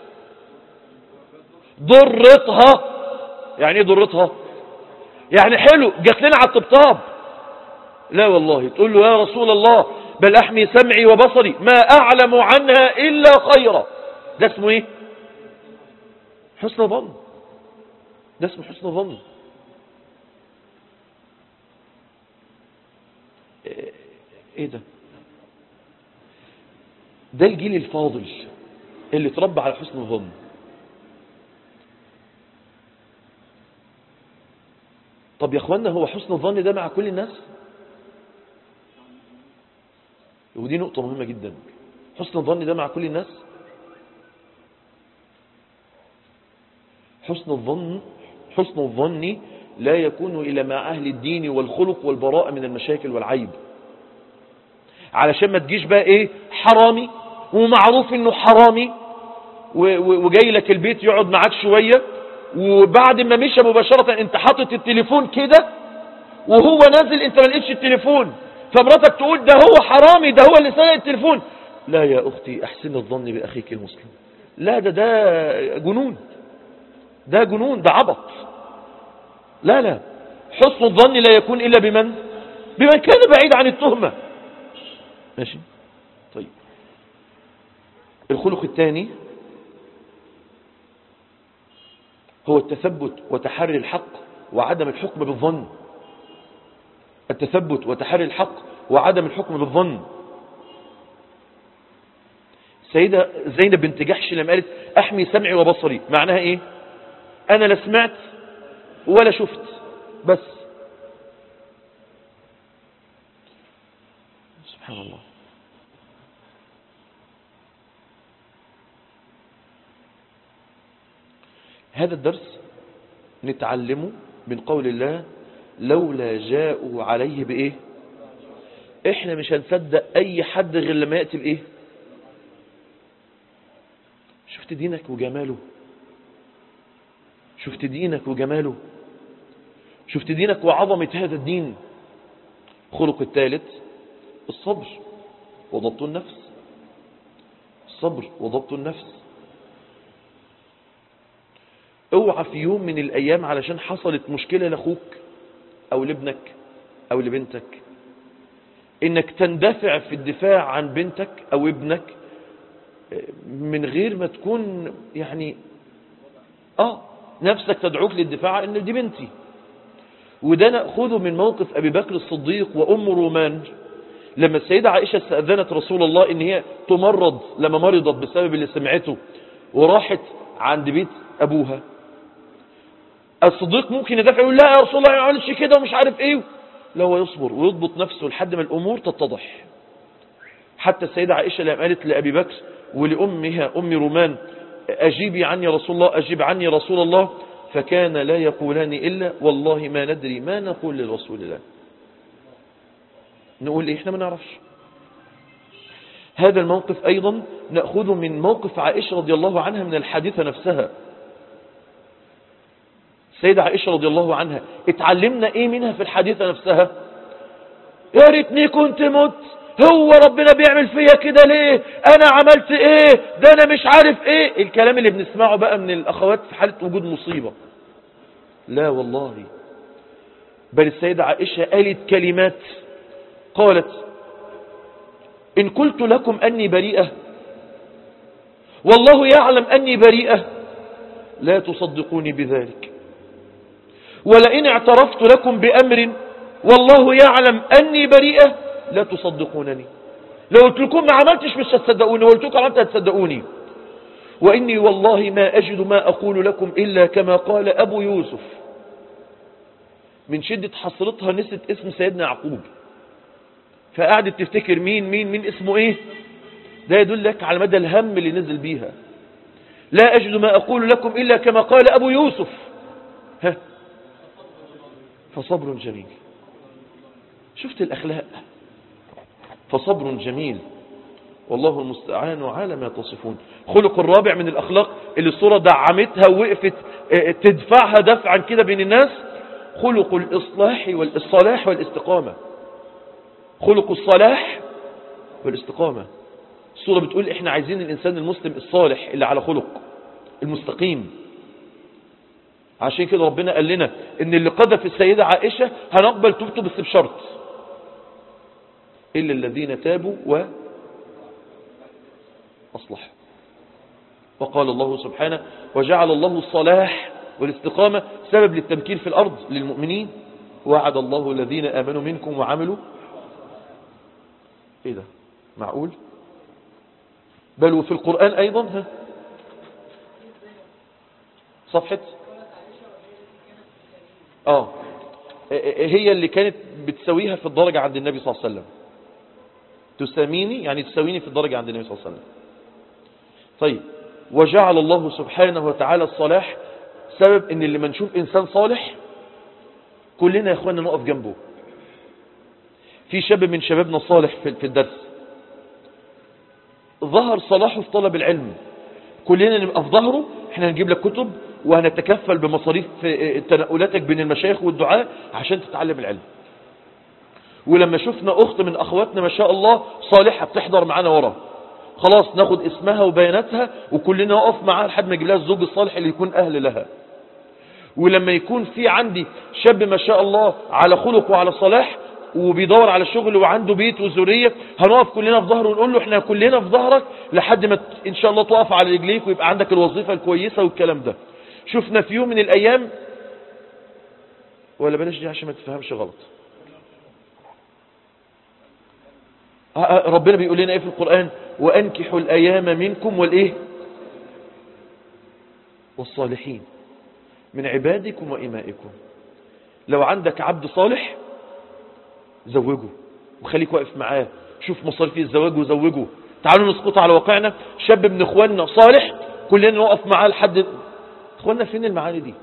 ضرتها يعني ايه ضرتها يعني حلو جات لنا على الطبطاب لا والله تقول له يا رسول الله بل أحمي سمعي وبصري ما أعلم عنها إلا خيرا ده اسمه ايه حسن ظن ده اسمه حسن ظن ايه ده ده الجيل الفاضل اللي اتربى على حسن الظن طب يا اخوانا هو حسن الظن ده مع كل الناس ودي نقطة مهمة جدا حسن الظن ده مع كل الناس حسن الظن حسن الظن لا يكون إلا مع أهل الدين والخلق والبراءة من المشاكل والعيب علشان ما تجيش بقى ايه حرامي ومعروف انه حرامي وجاي لك البيت يقعد معاك شوية وبعد ما مشى مباشرة انت حاطط التليفون كده وهو نازل انت ما لقيتش التليفون فمراتك تقول ده هو حرامي ده هو اللي سرق التليفون لا يا اختي احسن الظن باخيك المسلم لا ده ده جنون ده جنون ده عبط لا لا حسن الظن لا يكون الا بمن بمن كان بعيد عن التهمة ماشي طيب الخلق الثاني هو التثبت وتحري الحق وعدم الحكم بالظن التثبت وتحري الحق وعدم الحكم بالظن سيدة زينب بنت جحش لما قالت أحمي سمعي وبصري معناها إيه أنا لا سمعت ولا شفت بس سبحان الله هذا الدرس نتعلمه من قول الله لولا جاءوا عليه بإيه احنا مش هنصدق اي حد غير لما يأتي بايه شفت دينك وجماله شفت دينك وجماله شفت دينك وعظمة هذا الدين خلق الثالث الصبر وضبط النفس الصبر وضبط النفس اوعى في يوم من الايام علشان حصلت مشكلة لاخوك او لابنك او لبنتك انك تندفع في الدفاع عن بنتك او ابنك من غير ما تكون يعني اه نفسك تدعوك للدفاع ان دي بنتي وده نأخذه من موقف أبي بكر الصديق وأم رومان لما السيدة عائشة استأذنت رسول الله ان هي تمرض لما مرضت بسبب اللي سمعته وراحت عند بيت أبوها الصديق ممكن يدافع يقول لا يا رسول الله ما يعملش كده ومش عارف ايه لا هو يصبر ويضبط نفسه لحد ما الأمور تتضح حتى السيدة عائشة لما قالت لأبي بكر ولأمها أم رومان أجيبي عني رسول الله أجيب عني رسول الله فكان لا يقولان إلا والله ما ندري ما نقول لرسول الله نقول إيه إحنا ما نعرفش هذا الموقف أيضا نأخذه من موقف عائشة رضي الله عنها من الحادثة نفسها سيدة عائشة رضي الله عنها اتعلمنا ايه منها في الحادثة نفسها يا ريتني كنت مت هو ربنا بيعمل فيا كده ليه انا عملت ايه ده انا مش عارف ايه الكلام اللي بنسمعه بقى من الاخوات في حالة وجود مصيبة لا والله بل السيدة عائشة قالت كلمات قالت إن قلت لكم أني بريئة والله يعلم أني بريئة لا تصدقوني بذلك ولئن اعترفت لكم بأمر والله يعلم أني بريئة لا تصدقونني لو قلت لكم ما عملتش مش هتصدقوني وقلت لكم عملت هتصدقوني وإني والله ما أجد ما أقول لكم إلا كما قال أبو يوسف من شدة حسرتها نسيت اسم سيدنا يعقوب فقعدت تفتكر مين مين مين اسمه ايه ده يدل لك على مدى الهم اللي نزل بيها لا أجد ما أقول لكم إلا كما قال أبو يوسف ها فصبر جميل شفت الأخلاق فصبر جميل والله المستعان على ما تصفون خلق الرابع من الأخلاق اللي الصورة دعمتها ووقفت تدفعها دفعا كده بين الناس خلق الإصلاح والصلاح والاستقامة خلق الصلاح والاستقامة الصورة بتقول احنا عايزين الإنسان المسلم الصالح اللي على خلق المستقيم عشان كده ربنا قال لنا ان اللي قذف السيدة عائشة هنقبل توبته بس بشرط إلا الذين تابوا و أصلح وقال الله سبحانه وجعل الله الصلاح والاستقامة سبب للتمكين في الأرض للمؤمنين وعد الله الذين آمنوا منكم وعملوا ايه ده معقول بل وفي القرآن أيضا ها صفحة اه هي اللي كانت بتسويها في الدرجة عند النبي صلى الله عليه وسلم تساميني يعني تساويني في الدرجة عند النبي صلى الله عليه وسلم طيب وجعل الله سبحانه وتعالى الصلاح سبب ان اللي ما نشوف انسان صالح كلنا يا اخوانا نقف جنبه في شاب من شبابنا صالح في الدرس ظهر صلاحه في طلب العلم كلنا نبقى في ظهره احنا هنجيب لك كتب وهنتكفل بمصاريف تنقلاتك بين المشايخ والدعاء عشان تتعلم العلم ولما شفنا اخت من اخواتنا ما شاء الله صالحة بتحضر معانا ورا خلاص ناخد اسمها وبياناتها وكلنا نقف معاها لحد ما نجيب لها الزوج الصالح اللي يكون اهل لها ولما يكون في عندي شاب ما شاء الله على خلق وعلى صلاح وبيدور على شغل وعنده بيت وذريه هنقف كلنا في ظهره ونقول له احنا كلنا في ظهرك لحد ما ان شاء الله تقف على رجليك ويبقى عندك الوظيفة الكويسة والكلام ده شفنا في يوم من الايام ولا بلاش دي عشان ما تفهمش غلط ربنا بيقول لنا ايه في القرآن وانكحوا الايام منكم والايه والصالحين من عبادكم وإمائكم لو عندك عبد صالح زوجه وخليك واقف معاه شوف مصاريف الزواج وزوجه تعالوا نسقط على واقعنا شاب من اخواننا صالح كلنا نقف معاه لحد اخواننا فين المعاني دي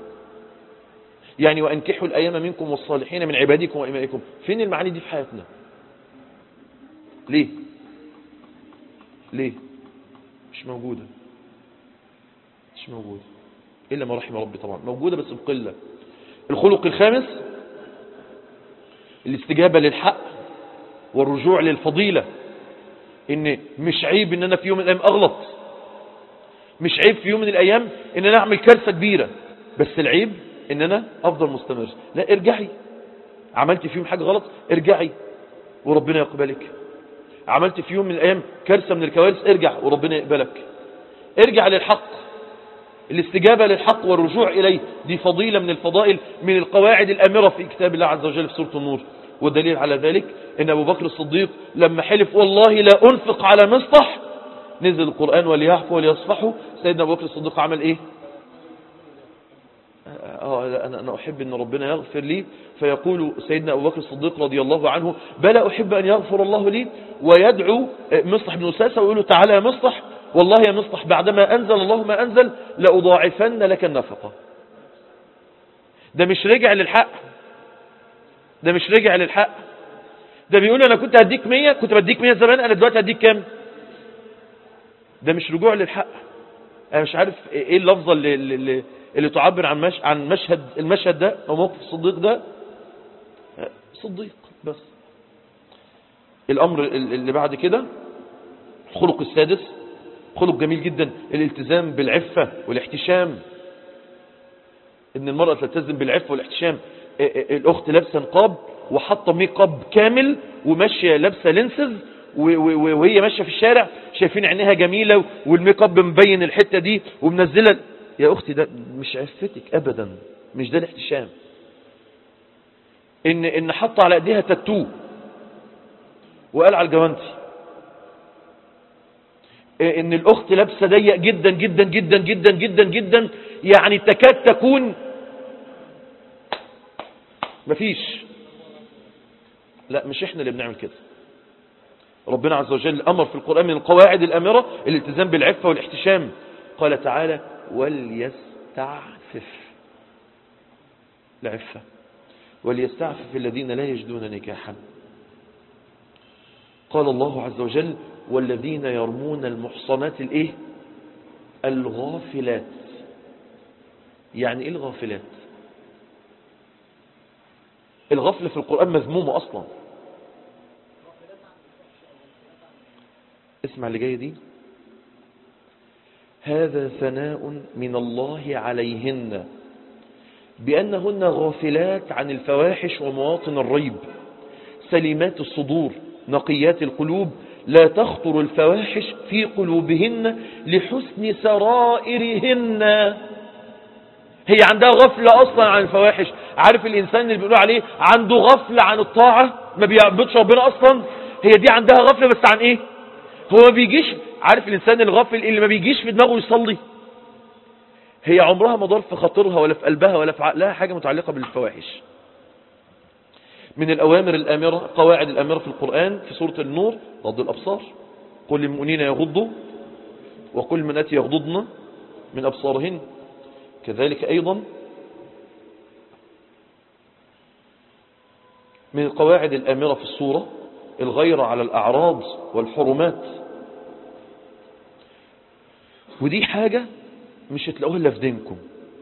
يعني وانكحوا الايام منكم والصالحين من عبادكم وإمائكم فين المعاني دي في حياتنا ليه ليه مش موجودة مش موجودة إلا ما رحم ربي طبعا موجودة بس بقلة الخلق الخامس الاستجابة للحق والرجوع للفضيلة ان مش عيب ان انا في يوم من الايام اغلط مش عيب في يوم من الايام ان انا اعمل كارثة كبيرة بس العيب ان انا افضل مستمر لا ارجعي عملت في يوم حاجة غلط ارجعي وربنا يقبلك عملت في يوم من الايام كارثة من الكوارث ارجع وربنا يقبلك ارجع للحق الاستجابة للحق والرجوع إليه دي فضيلة من الفضائل من القواعد الأمرة في كتاب الله عز وجل في سورة النور والدليل على ذلك ان أبو بكر الصديق لما حلف والله لا أنفق على مصطح نزل القرآن وليعفوا وليصفحوا سيدنا أبو بكر الصديق عمل إيه آه أنا, أنا أحب أن ربنا يغفر لي فيقول سيدنا أبو بكر الصديق رضي الله عنه بلى أحب أن يغفر الله لي ويدعو مصطح بن أساسة ويقول له تعالى يا مصطح والله يا مصطح بعدما أنزل الله ما أنزل لأضاعفن لك النفقة ده مش رجع للحق ده مش رجع للحق ده بيقول أنا كنت هديك مية كنت بديك مية زمان أنا دلوقتي هديك كام ده مش رجوع للحق أنا مش عارف إيه اللفظة اللي, اللي, اللي تعبر عن مش عن مشهد المشهد ده أو موقف الصديق ده صديق بس الأمر اللي بعد كده الخلق السادس خلق جميل جدا الالتزام بالعفة والاحتشام ان المرأة تلتزم بالعفة والاحتشام الاخت لابسه نقاب وحاطه ميك اب كامل وماشيه لابسه لينسز وهي ماشيه في الشارع شايفين عينيها جميله والميك اب مبين الحته دي ومنزله يا اختي ده مش عفتك ابدا مش ده الاحتشام ان ان حط على ايديها تاتو وقال على الجوانتي ان الاخت لابسه ضيق جدا جدا جدا جدا جدا جدا يعني تكاد تكون مفيش لا مش احنا اللي بنعمل كده ربنا عز وجل امر في القرآن من القواعد الامرة الالتزام بالعفة والاحتشام قال تعالى وليستعفف العفة وليستعفف الذين لا يجدون نكاحا قال الله عز وجل والذين يرمون المحصنات الايه الغافلات يعني ايه الغافلات الغفل في القرآن مذمومة اصلا اسمع اللي جاي دي هذا ثناء من الله عليهن بأنهن غافلات عن الفواحش ومواطن الريب سليمات الصدور نقيات القلوب لا تخطر الفواحش في قلوبهن لحسن سرائرهن هي عندها غفلة أصلا عن الفواحش عارف الإنسان اللي بيقولوا عليه عنده غفلة عن الطاعة ما بيعبدش ربنا أصلا هي دي عندها غفلة بس عن إيه هو ما بيجيش عارف الإنسان الغافل اللي ما بيجيش في دماغه يصلي هي عمرها ما ضر في خاطرها ولا في قلبها ولا في عقلها حاجة متعلقة بالفواحش من الأوامر الآمرة قواعد الآمرة في القرآن في سورة النور غض الأبصار قل للمؤمنين يغضوا وقل المنات يغضضن من أبصارهن كذلك أيضا من القواعد الآمرة في الصورة الغيرة على الأعراض والحرمات ودي حاجة مش هتلاقوها إلا في دينكم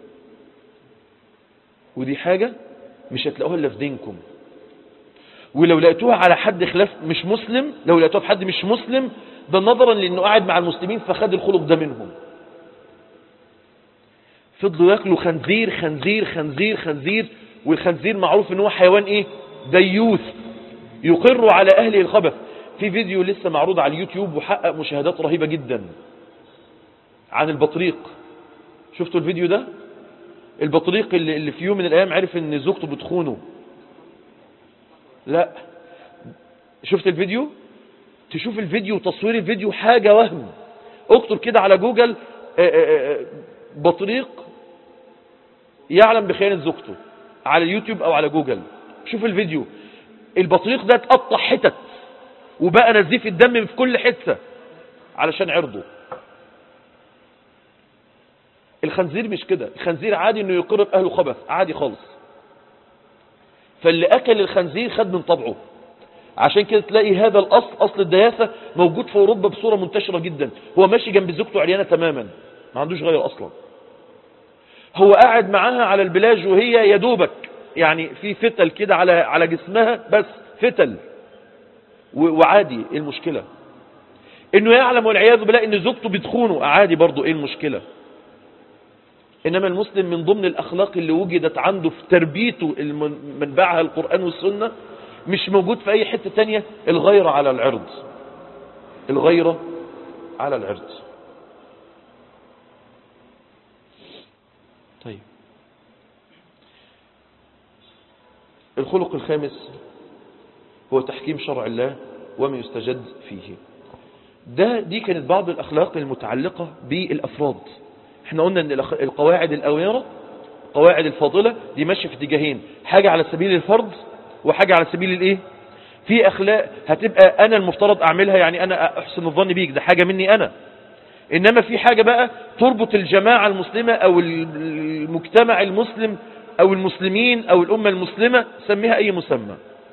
ودي حاجة مش هتلاقوها إلا في دينكم ولو لقيتوها على حد خلاف مش مسلم لو لقيتوها في حد مش مسلم ده نظرا لأنه قاعد مع المسلمين فخد الخلق ده منهم فضلوا ياكلوا خنزير خنزير خنزير خنزير والخنزير معروف ان هو حيوان ايه ديوث يقر على اهله الخبث في فيديو لسه معروض على اليوتيوب وحقق مشاهدات رهيبة جدا عن البطريق شفتوا الفيديو ده البطريق اللي, اللي في يوم من الايام عرف ان زوجته بتخونه لا شفت الفيديو تشوف الفيديو وتصوير الفيديو حاجة وهم اكتب كده على جوجل بطريق يعلم بخيانة زوجته على اليوتيوب او على جوجل شوف الفيديو البطريق ده اتقطع حتت وبقى نزيف الدم في كل حتة علشان عرضه الخنزير مش كده الخنزير عادي انه يقر في اهله خبث عادي خالص فاللي اكل الخنزير خد من طبعه عشان كده تلاقي هذا الأصل أصل الدياثة موجود في أوروبا بصورة منتشرة جدا هو ماشي جنب زوجته عريانة تماما ما عندوش غير أصلا هو قاعد معاها على البلاج وهي يدوبك يعني في فتل كده على على جسمها بس فتل وعادي ايه المشكلة انه يعلم والعياذ بالله ان زوجته بتخونه عادي برضه ايه المشكلة انما المسلم من ضمن الاخلاق اللي وجدت عنده في تربيته منبعها القرآن والسنة مش موجود في اي حتة تانية الغيرة على العرض الغيرة على العرض طيب الخلق الخامس هو تحكيم شرع الله وما يستجد فيه ده دي كانت بعض الأخلاق المتعلقة بالأفراد احنا قلنا ان القواعد الأويرة قواعد الفاضلة دي ماشية في اتجاهين حاجة على سبيل الفرض وحاجة على سبيل الايه في اخلاق هتبقى انا المفترض اعملها يعني انا احسن الظن بيك ده حاجة مني انا انما في حاجة بقى تربط الجماعة المسلمة او المجتمع المسلم او المسلمين او الامة المسلمة سميها اي مسمى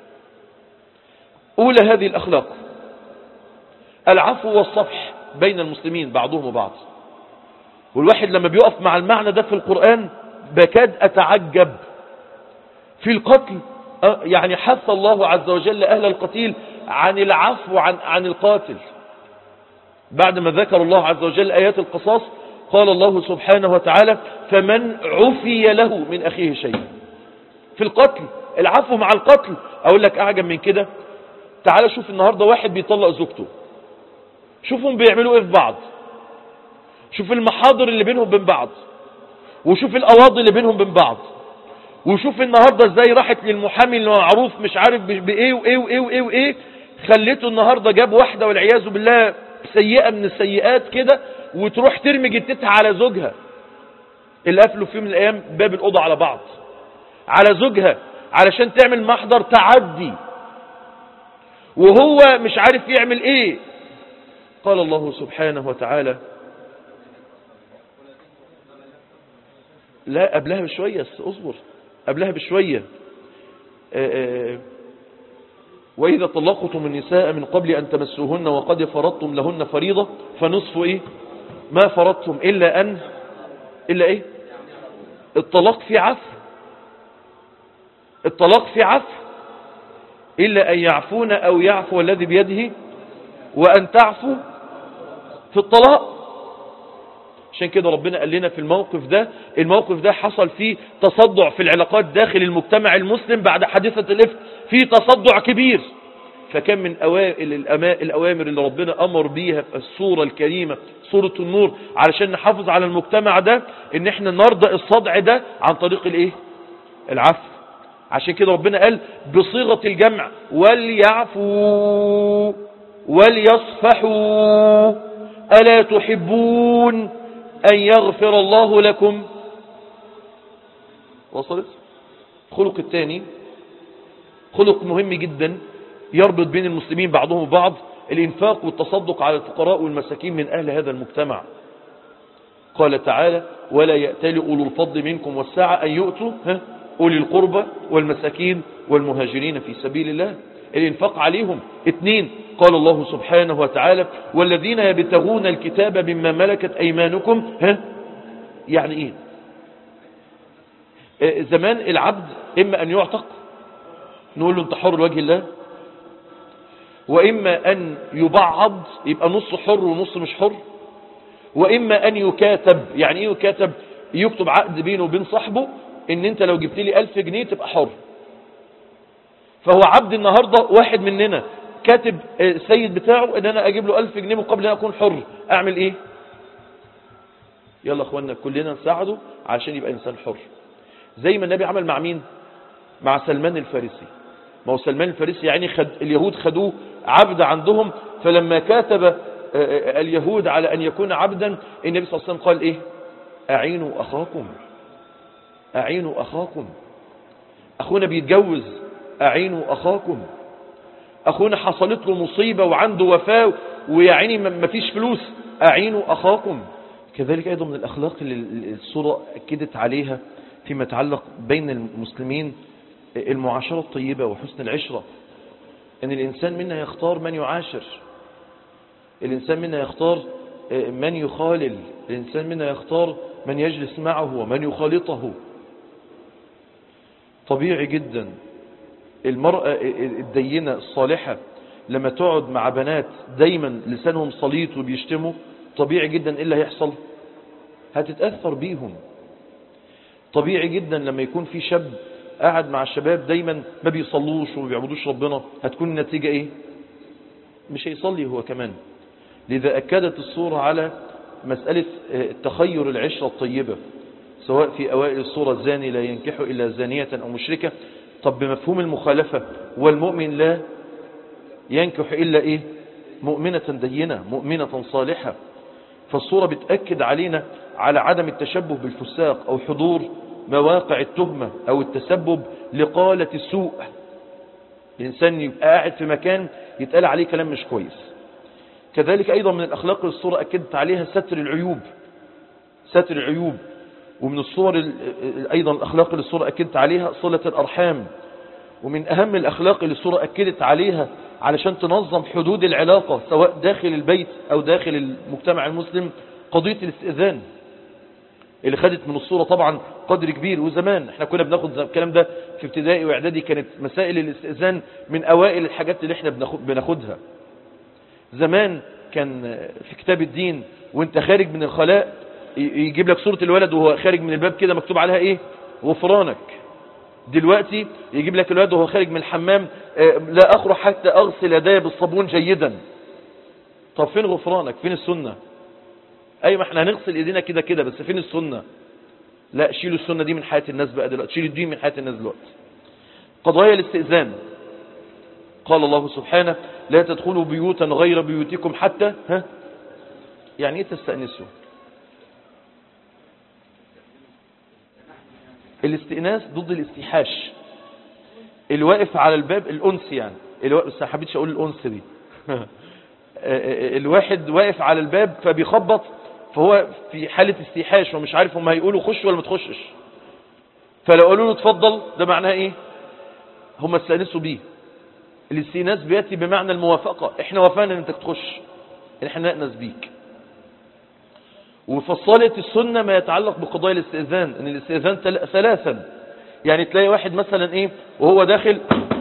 اولى هذه الاخلاق العفو والصفح بين المسلمين بعضهم وبعض والواحد لما بيقف مع المعنى ده في القرآن بكاد أتعجب في القتل يعني حث الله عز وجل أهل القتيل عن العفو عن, عن القاتل بعد ما ذكر الله عز وجل آيات القصاص قال الله سبحانه وتعالى فمن عفي له من أخيه شيء في القتل العفو مع القتل أقول لك أعجب من كده تعال شوف النهاردة واحد بيطلق زوجته شوفهم بيعملوا ايه في بعض شوف المحاضر اللي بينهم بين بعض وشوف القواضي اللي بينهم بين بعض وشوف النهاردة ازاي راحت للمحامي المعروف مش عارف بايه وايه وايه وايه وايه خليته النهاردة جاب واحدة والعياذ بالله سيئة من السيئات كده وتروح ترمي جتتها على زوجها اللي قفلوا في يوم من الايام باب الاوضه على بعض على زوجها علشان تعمل محضر تعدي وهو مش عارف يعمل ايه قال الله سبحانه وتعالى لا قبلها بشوية اصبر قبلها بشوية وإذا طلقتم النساء من قبل أن تمسوهن وقد فرضتم لهن فريضة فنصف إيه ما فرضتم إلا أن إلا إيه الطلاق في عفو الطلاق في عفو إلا أن يعفون أو يعفو الذي بيده وأن تعفو في الطلاق عشان كده ربنا قال لنا في الموقف ده الموقف ده حصل فيه تصدع في العلاقات داخل المجتمع المسلم بعد حادثة الإفك في تصدع كبير فكان من أوائل الأوامر اللي ربنا أمر بيها في السورة الكريمة سورة النور علشان نحافظ على المجتمع ده ان احنا نرضى الصدع ده عن طريق الايه العفو عشان كده ربنا قال بصيغة الجمع وليعفوا وليصفحوا ألا تحبون أن يغفر الله لكم وصلت خلق الثاني خلق مهم جدا يربط بين المسلمين بعضهم وبعض الإنفاق والتصدق على الفقراء والمساكين من أهل هذا المجتمع قال تعالى ولا يأتل أولو الفضل منكم والساعة أن يؤتوا ها أولي القربى والمساكين والمهاجرين في سبيل الله الإنفاق عليهم اثنين قال الله سبحانه وتعالى والذين يبتغون الكتاب مما ملكت أيمانكم ها يعني إيه آه زمان العبد إما أن يعتق نقول له انت حر لوجه الله وإما أن يبعض يبقى نص حر ونص مش حر وإما أن يكاتب يعني إيه يكاتب يكتب عقد بينه وبين صاحبه إن أنت لو جبت لي ألف جنيه تبقى حر فهو عبد النهاردة واحد مننا كاتب السيد بتاعه ان انا اجيب له ألف جنيه مقابل ان اكون حر اعمل ايه يلا اخوانا كلنا نساعده عشان يبقى انسان حر زي ما النبي عمل مع مين مع سلمان الفارسي ما هو سلمان الفارسي يعني خد اليهود خدوه عبد عندهم فلما كاتب اليهود على ان يكون عبدا النبي صلى الله عليه وسلم قال ايه اعينوا اخاكم اعينوا اخاكم اخونا بيتجوز اعينوا اخاكم اخونا حصلت له مصيبة وعنده وفاة ويعني ما فيش فلوس اعينوا اخاكم كذلك ايضا من الاخلاق اللي الصورة اكدت عليها فيما يتعلق بين المسلمين المعاشرة الطيبة وحسن العشرة ان الانسان منا يختار من يعاشر الانسان منا يختار من يخالل الانسان منا يختار من يجلس معه ومن يخالطه طبيعي جدا المرأة الدينة الصالحة لما تقعد مع بنات دايما لسانهم صليط وبيشتموا طبيعي جدا ايه اللي هيحصل هتتأثر بيهم طبيعي جدا لما يكون في شاب قاعد مع الشباب دايما ما بيصلوش وما بيعبدوش ربنا هتكون النتيجة ايه مش هيصلي هو كمان لذا أكدت الصورة على مسألة تخير العشرة الطيبة سواء في أوائل الصورة الزاني لا ينكح إلا زانية أو مشركة طب بمفهوم المخالفة والمؤمن لا ينكح إلا إيه مؤمنة دينة مؤمنة صالحة فالصورة بتأكد علينا على عدم التشبه بالفساق أو حضور مواقع التهمة أو التسبب لقالة السوء الإنسان يبقى قاعد في مكان يتقال عليه كلام مش كويس كذلك أيضا من الأخلاق اللي الصورة أكدت عليها ستر العيوب ستر العيوب ومن الصور أيضا الأخلاق اللي الصورة أكدت عليها صلة الأرحام ومن أهم الأخلاق اللي الصورة أكدت عليها علشان تنظم حدود العلاقة سواء داخل البيت أو داخل المجتمع المسلم قضية الاستئذان اللي خدت من الصورة طبعا قدر كبير وزمان احنا كنا بناخد الكلام ده في ابتدائي واعدادي كانت مسائل الاستئذان من اوائل الحاجات اللي احنا بناخدها زمان كان في كتاب الدين وانت خارج من الخلاء يجيب لك صورة الولد وهو خارج من الباب كده مكتوب عليها ايه غفرانك دلوقتي يجيب لك الولد وهو خارج من الحمام لا اخرج حتى اغسل يدي بالصابون جيدا طب فين غفرانك فين السنة اي ما احنا هنغسل ايدينا كده كده بس فين السنة لا شيلوا السنة دي من حياة الناس بقى دلوقتي شيلوا الدين من حياة الناس دلوقتي قضايا الاستئذان قال الله سبحانه لا تدخلوا بيوتا غير بيوتكم حتى ها يعني ايه تستأنسوا الاستئناس ضد الاستيحاش الواقف على الباب الأنس يعني الواقف بس حبيتش أقول الأنس دي الواحد واقف على الباب فبيخبط فهو في حالة استيحاش ومش عارف هم هيقولوا خش ولا ما تخشش فلو قالوا له اتفضل ده معناه ايه هم استأنسوا بيه الاستئناس بيأتي بمعنى الموافقة احنا وافقنا ان انت تخش احنا نأنس بيك وفصلت السنة ما يتعلق بقضايا الاستئذان ان الاستئذان ثلاثا يعني تلاقي واحد مثلا ايه وهو داخل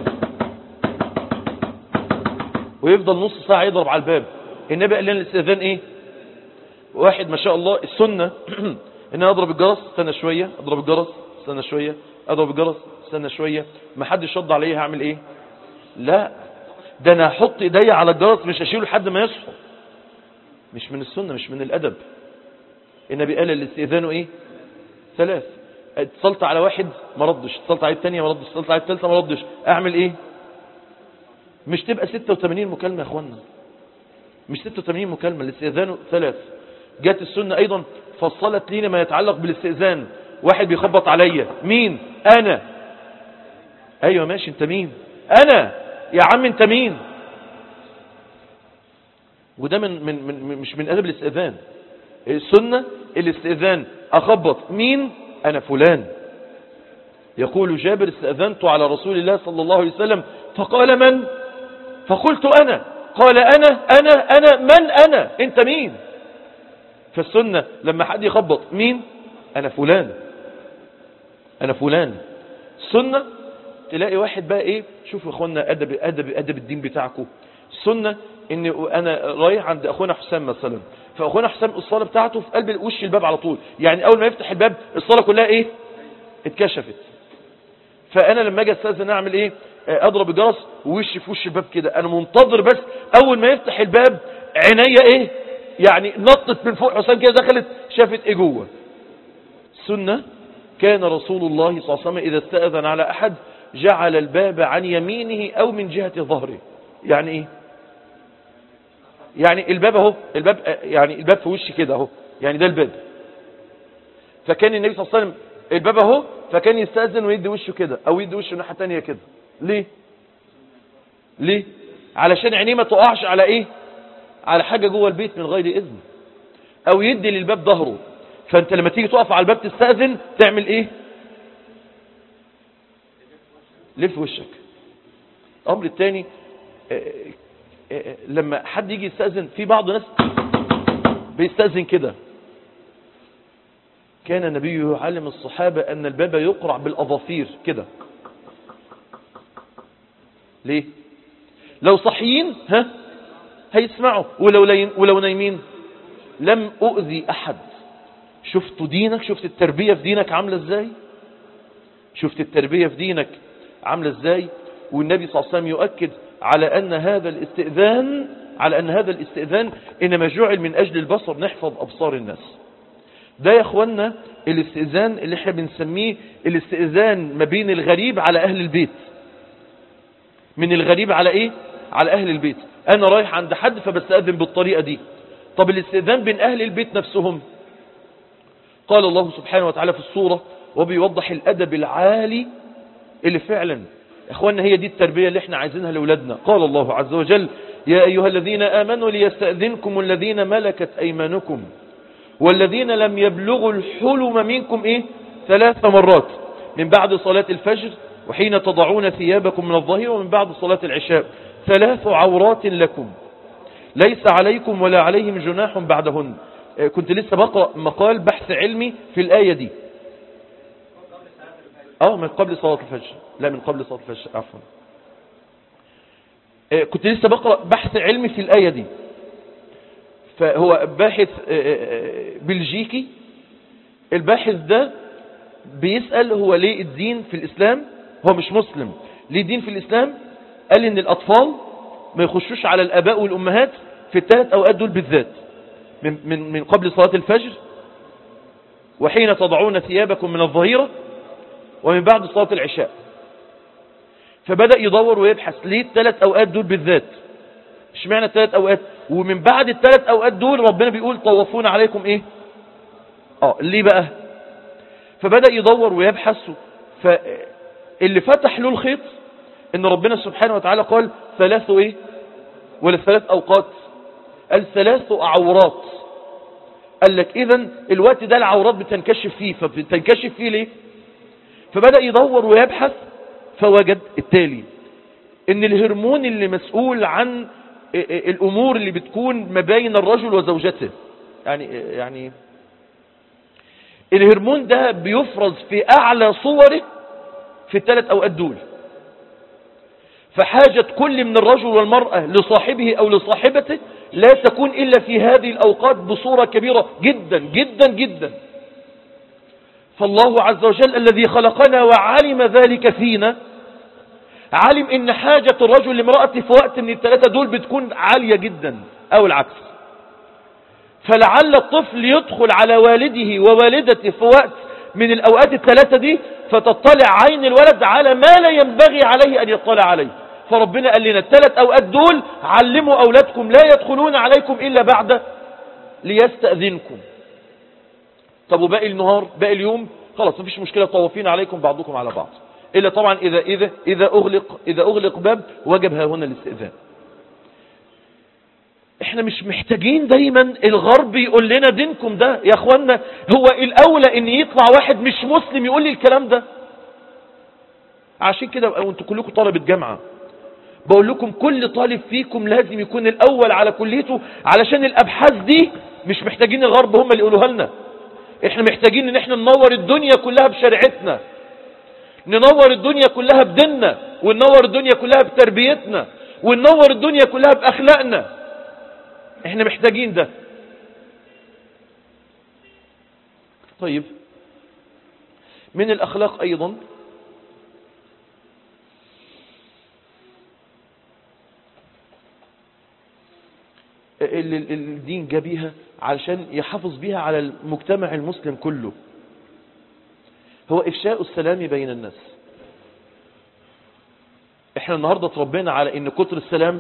ويفضل نص ساعة يضرب على الباب النبي قال لنا الاستئذان ايه واحد ما شاء الله السنة ان انا اضرب الجرس استنى شوية اضرب الجرس استنى شوية اضرب الجرس استنى شوية ما حد شد عليه هعمل ايه لا ده انا هحط ايديا على الجرس مش هشيله لحد ما يصحوا مش من السنة مش من الادب النبي قال الاستئذان ايه ثلاث اتصلت على واحد ما ردش اتصلت على الثانيه ما ردش اتصلت على الثالثه ما ردش اعمل ايه مش تبقى 86 مكالمه يا اخوانا مش 86 مكالمه الاستئذان ثلاث جت السنه ايضا فصلت لينا ما يتعلق بالاستئذان واحد بيخبط عليا مين انا ايوه ماشي انت مين انا يا عم انت مين وده من, من, من مش من ادب الاستئذان السنة الاستئذان أخبط مين أنا فلان يقول جابر استأذنت على رسول الله صلى الله عليه وسلم فقال من فقلت أنا قال أنا أنا أنا من أنا أنت مين فالسنة لما حد يخبط مين أنا فلان أنا فلان السنة تلاقي واحد بقى إيه شوفوا أخوانا أدب, أدب, أدب الدين بتاعكم السنة ان انا رايح عند اخونا حسام مثلا فاخونا حسام الصاله بتاعته في قلب وش الباب على طول يعني اول ما يفتح الباب الصاله كلها ايه اتكشفت فانا لما اجي استاذن اعمل ايه اضرب الجرس ووشي في وش الباب كده انا منتظر بس اول ما يفتح الباب عينيا ايه يعني نطت من فوق حسام كده دخلت شافت ايه جوه سنه كان رسول الله صلى الله عليه وسلم اذا استاذن على احد جعل الباب عن يمينه او من جهه ظهره يعني ايه يعني الباب اهو الباب يعني الباب في وشي كده اهو يعني ده الباب فكان النبي صلى الله عليه وسلم الباب اهو فكان يستأذن ويدي وشه كده او يدي وشه ناحيه ثانيه كده ليه ليه علشان عينيه ما تقعش على ايه على حاجه جوه البيت من غير اذن او يدي للباب ظهره فانت لما تيجي تقف على الباب تستأذن تعمل ايه لف وشك الامر الثاني آه، آه، لما حد يجي يستأذن في بعض ناس بيستأذن كده كان النبي يعلم الصحابة أن الباب يقرع بالأظافير كده ليه لو صحيين ها هيسمعوا ولو, لين ولو نايمين لم أؤذي أحد شفتوا دينك شفت التربية في دينك عاملة ازاي شفت التربية في دينك عاملة ازاي والنبي صلى الله عليه وسلم يؤكد على أن هذا الاستئذان على أن هذا الاستئذان إنما جعل من أجل البصر نحفظ أبصار الناس ده يا أخوانا الاستئذان اللي احنا بنسميه الاستئذان ما بين الغريب على أهل البيت من الغريب على ايه على أهل البيت أنا رايح عند حد فبستأذن بالطريقة دي طب الاستئذان بين أهل البيت نفسهم قال الله سبحانه وتعالى في الصورة وبيوضح الأدب العالي اللي فعلا اخوانا هي دي التربية اللي احنا عايزينها لأولادنا قال الله عز وجل يا أيها الذين آمنوا ليستأذنكم الذين ملكت أيمانكم والذين لم يبلغوا الحلم منكم ايه ثلاث مرات من بعد صلاة الفجر وحين تضعون ثيابكم من الظهير ومن بعد صلاة العشاء ثلاث عورات لكم ليس عليكم ولا عليهم جناح بعدهن كنت لسه بقرأ مقال بحث علمي في الآية دي اه من قبل صلاة الفجر لا من قبل صلاة الفجر عفوا كنت لسه بقرأ بحث علمي في الآية دي فهو باحث بلجيكي الباحث ده بيسأل هو ليه الدين في الإسلام هو مش مسلم ليه الدين في الإسلام قال ان الأطفال ما يخشوش على الآباء والأمهات في الثلاث أوقات دول بالذات من, من, من قبل صلاة الفجر وحين تضعون ثيابكم من الظهيرة ومن بعد صلاة العشاء فبدأ يدور ويبحث ليه الثلاث أوقات دول بالذات اشمعنى الثلاث أوقات ومن بعد الثلاث أوقات دول ربنا بيقول طوفون عليكم ايه اه ليه بقى فبدأ يدور ويبحث فاللي فتح له الخيط ان ربنا سبحانه وتعالى قال ثلاث ايه ولا ثلاث اوقات قال ثلاث عورات قال لك اذا الوقت ده العورات بتنكشف فيه فبتنكشف فيه ليه فبدأ يدور ويبحث فوجد التالي ان الهرمون اللي مسؤول عن الامور اللي بتكون ما بين الرجل وزوجته يعني يعني الهرمون ده بيفرز في اعلى صوره في الثلاث اوقات دول فحاجة كل من الرجل والمرأة لصاحبه او لصاحبته لا تكون الا في هذه الاوقات بصورة كبيرة جدا جدا جدا فالله عز وجل الذي خلقنا وعلم ذلك فينا علم ان حاجة الرجل لامرأته في وقت من الثلاثة دول بتكون عالية جدا او العكس فلعل الطفل يدخل على والده ووالدته في وقت من الاوقات الثلاثة دي فتطلع عين الولد على ما لا ينبغي عليه ان يطلع عليه فربنا قال لنا الثلاث اوقات دول علموا اولادكم لا يدخلون عليكم الا بعد ليستأذنكم طب وباقي النهار باقي اليوم خلاص مفيش مشكلة طوافين عليكم بعضكم على بعض إلا طبعا إذا, إذا, إذا, أغلق, إذا أغلق باب وجب ها هنا الاستئذان احنا مش محتاجين دايما الغرب يقول لنا دينكم ده يا اخوانا هو الاولى ان يطلع واحد مش مسلم يقول لي الكلام ده عشان كده وانتوا كلكم طلبة جامعة بقول لكم كل طالب فيكم لازم يكون الاول على كليته علشان الابحاث دي مش محتاجين الغرب هم اللي يقولوها لنا احنا محتاجين ان احنا ننور الدنيا كلها بشريعتنا ننور الدنيا كلها بديننا وننور الدنيا كلها بتربيتنا وننور الدنيا كلها باخلاقنا احنا محتاجين ده طيب من الاخلاق ايضا اللي الدين جابيها علشان يحافظ بيها على المجتمع المسلم كله هو إفشاء السلام بين الناس احنا النهاردة تربينا على ان كتر السلام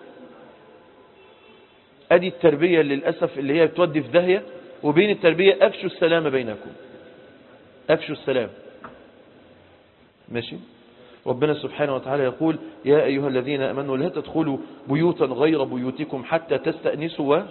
ادي التربية للأسف اللي هي بتودي في داهية وبين التربية افشوا السلام بينكم افشوا السلام ماشي ربنا سبحانه وتعالى يقول يا أيها الذين أمنوا لا تدخلوا بيوتا غير بيوتكم حتى تستأنسوا و...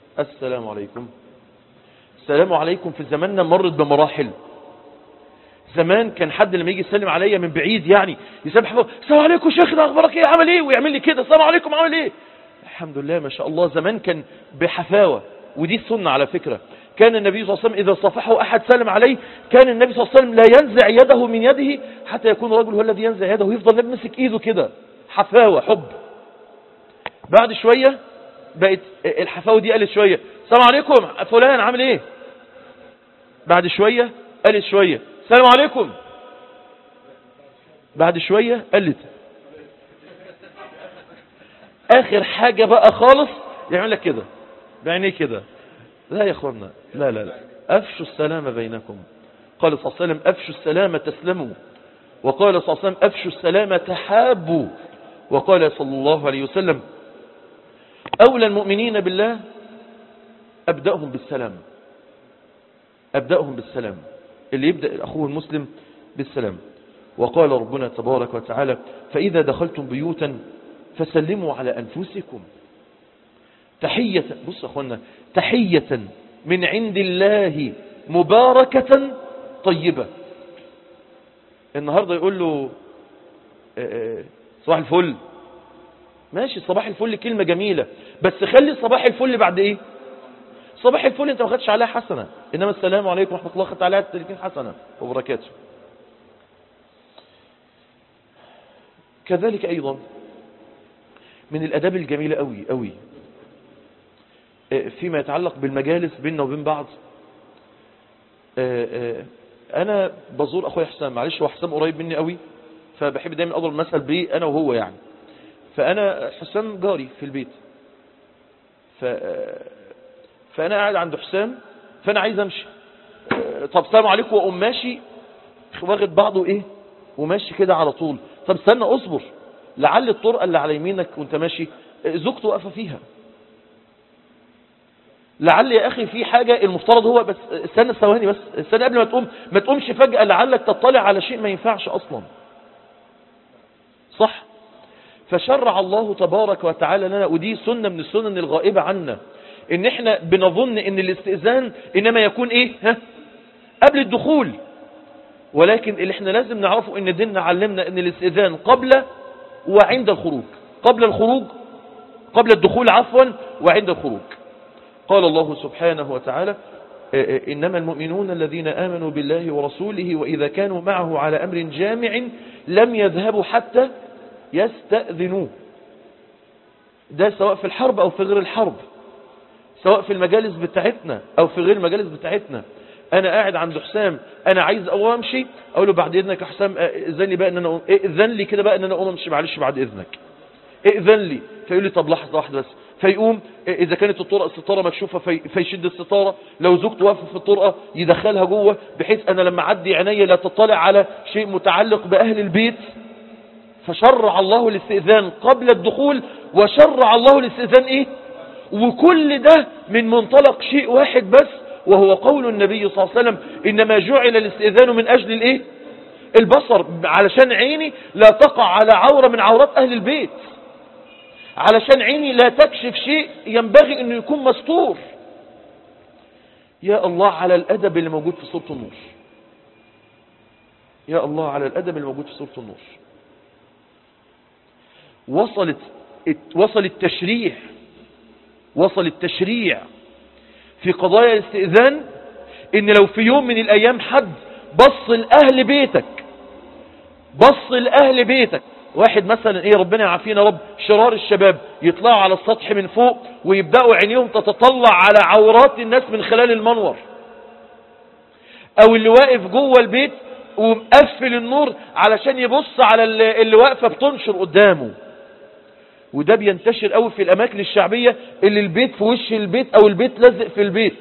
السلام عليكم السلام عليكم في زماننا مرت بمراحل زمان كان حد لما يجي يسلم عليا من بعيد يعني يسبح فوق السلام عليكم شيخنا اخبارك ايه عامل ايه ويعمل لي كده السلام عليكم عامل ايه الحمد لله ما شاء الله زمان كان بحفاوة ودي السنة على فكرة كان النبي صلى الله عليه وسلم إذا صافحه أحد سلم عليه كان النبي صلى الله عليه وسلم لا ينزع يده من يده حتى يكون الرجل هو الذي ينزع يده ويفضل يمسك إيده كده حفاوة حب بعد شوية بقت الحفاوة دي قالت شوية السلام عليكم فلان عامل ايه بعد شوية قالت شوية السلام عليكم بعد شوية قالت اخر حاجة بقى خالص يعمل لك كده بعينيه كده لا يا اخوانا لا لا لا افشوا السلام بينكم قال صلى الله عليه وسلم افشوا السلام تسلموا وقال صلى الله عليه وسلم افشوا السلام تحابوا وقال صلى الله عليه وسلم أولى المؤمنين بالله أبدأهم بالسلام أبدأهم بالسلام اللي يبدأ أخوه المسلم بالسلام وقال ربنا تبارك وتعالى فإذا دخلتم بيوتا فسلموا على أنفسكم تحية بص أخوانا تحية من عند الله مباركة طيبة النهاردة يقول له صباح الفل ماشي صباح الفل كلمة جميلة بس خلي صباح الفل بعد ايه صباح الفل انت ما خدتش عليها حسنة انما السلام عليكم ورحمة الله خدت عليها 30 حسنة وبركاته كذلك ايضا من الاداب الجميلة قوي قوي فيما يتعلق بالمجالس بيننا وبين بعض انا بزور اخويا حسام معلش هو حسام قريب مني قوي فبحب دايما اضرب مثل بيه انا وهو يعني فانا حسام جاري في البيت ف... فانا قاعد عند حسام فانا عايز امشي طب سلام عليكم واقوم ماشي واخد بعضه ايه وماشي كده على طول طب استنى اصبر لعل الطرقه اللي على يمينك وانت ماشي زوجته واقفه فيها لعل يا اخي في حاجة المفترض هو بس استنى ثواني بس استنى قبل ما تقوم ما تقومش فجأة لعلك تطلع على شيء ما ينفعش اصلا صح فشرع الله تبارك وتعالى لنا ودي سنة من السنن الغائبة عنا ان احنا بنظن ان الاستئذان انما يكون ايه ها قبل الدخول ولكن اللي احنا لازم نعرفه ان ديننا علمنا ان الاستئذان قبل وعند الخروج قبل الخروج قبل الدخول عفوا وعند الخروج قال الله سبحانه وتعالى إنما المؤمنون الذين آمنوا بالله ورسوله وإذا كانوا معه على أمر جامع لم يذهبوا حتى يستأذنوه ده سواء في الحرب أو في غير الحرب سواء في المجالس بتاعتنا أو في غير المجالس بتاعتنا أنا قاعد عند حسام أنا عايز أقوم أمشي أقول له بعد إذنك يا حسام إذن لي بقى إن أنا أقوم إذن لي كده بقى إن أنا أقوم أمشي معلش بعد إذنك إذن لي فيقول لي طب لحظة واحدة بس فيقوم إذا كانت الطرقة الستارة مكشوفة في فيشد الستارة لو زوجته واقفة في الطرقة يدخلها جوه بحيث أنا لما عدي عيني لا تطلع على شيء متعلق بأهل البيت فشرع الله الاستئذان قبل الدخول وشرع الله الاستئذان إيه وكل ده من منطلق شيء واحد بس وهو قول النبي صلى الله عليه وسلم إنما جعل الاستئذان من أجل الإيه البصر علشان عيني لا تقع على عورة من عورات أهل البيت علشان عيني لا تكشف شيء ينبغي انه يكون مستور يا الله على الادب اللي موجود في سورة النور يا الله على الادب اللي موجود في سورة النور وصلت وصل التشريع وصل التشريع في قضايا الاستئذان ان لو في يوم من الايام حد بص لاهل بيتك بص لاهل بيتك واحد مثلا ايه ربنا يعافينا رب شرار الشباب يطلعوا على السطح من فوق ويبدأوا عينيهم تتطلع على عورات الناس من خلال المنور او اللي واقف جوه البيت ومقفل النور علشان يبص على اللي واقفة بتنشر قدامه وده بينتشر قوي في الاماكن الشعبية اللي البيت في وش البيت او البيت لازق في البيت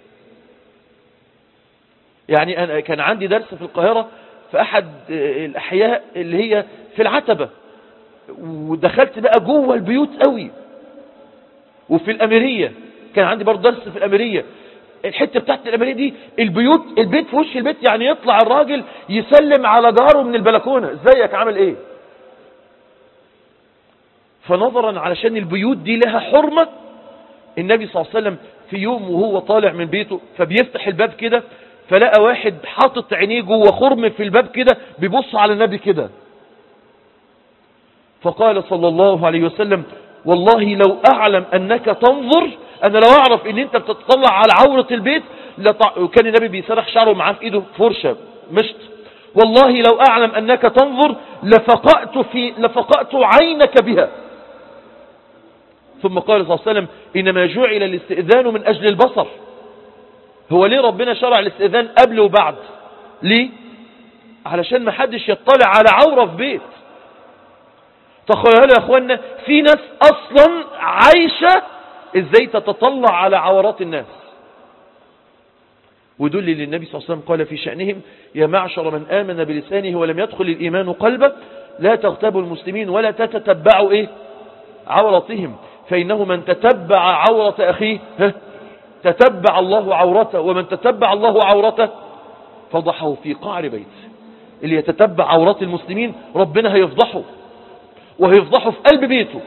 يعني انا كان عندي درس في القاهرة في احد الاحياء اللي هي في العتبة ودخلت بقى جوه البيوت قوي وفي الاميرية كان عندي برضه درس في الاميرية الحتة بتاعت الاميرية دي البيوت البيت في وش البيت يعني يطلع الراجل يسلم على جاره من البلكونة ازيك عامل ايه فنظرا علشان البيوت دي لها حرمة النبي صلى الله عليه وسلم في يوم وهو طالع من بيته فبيفتح الباب كده فلقى واحد حاطط عينيه جوه خرم في الباب كده بيبص على النبي كده فقال صلى الله عليه وسلم والله لو أعلم أنك تنظر أنا لو أعرف أن أنت بتطلع على عورة البيت لطع... وكان النبي بيسرح شعره معاه في إيده فرشة مشط والله لو أعلم أنك تنظر لفقأت, في لفقأت عينك بها ثم قال صلى الله عليه وسلم إنما جعل الاستئذان من أجل البصر هو ليه ربنا شرع الاستئذان قبل وبعد ليه علشان ما حدش يطلع على عورة في بيت تخيلوا يا اخوانا في ناس اصلا عايشة ازاي تتطلع على عورات الناس ودل للنبي صلى الله عليه وسلم قال في شأنهم يا معشر من آمن بلسانه ولم يدخل الإيمان قلبه لا تغتابوا المسلمين ولا تتتبعوا إيه عورتهم فإنه من تتبع عورة أخيه تتبع الله عورته ومن تتبع الله عورته فضحه في قعر بيته اللي يتتبع عورات المسلمين ربنا هيفضحه وهيفضحه في قلب بيته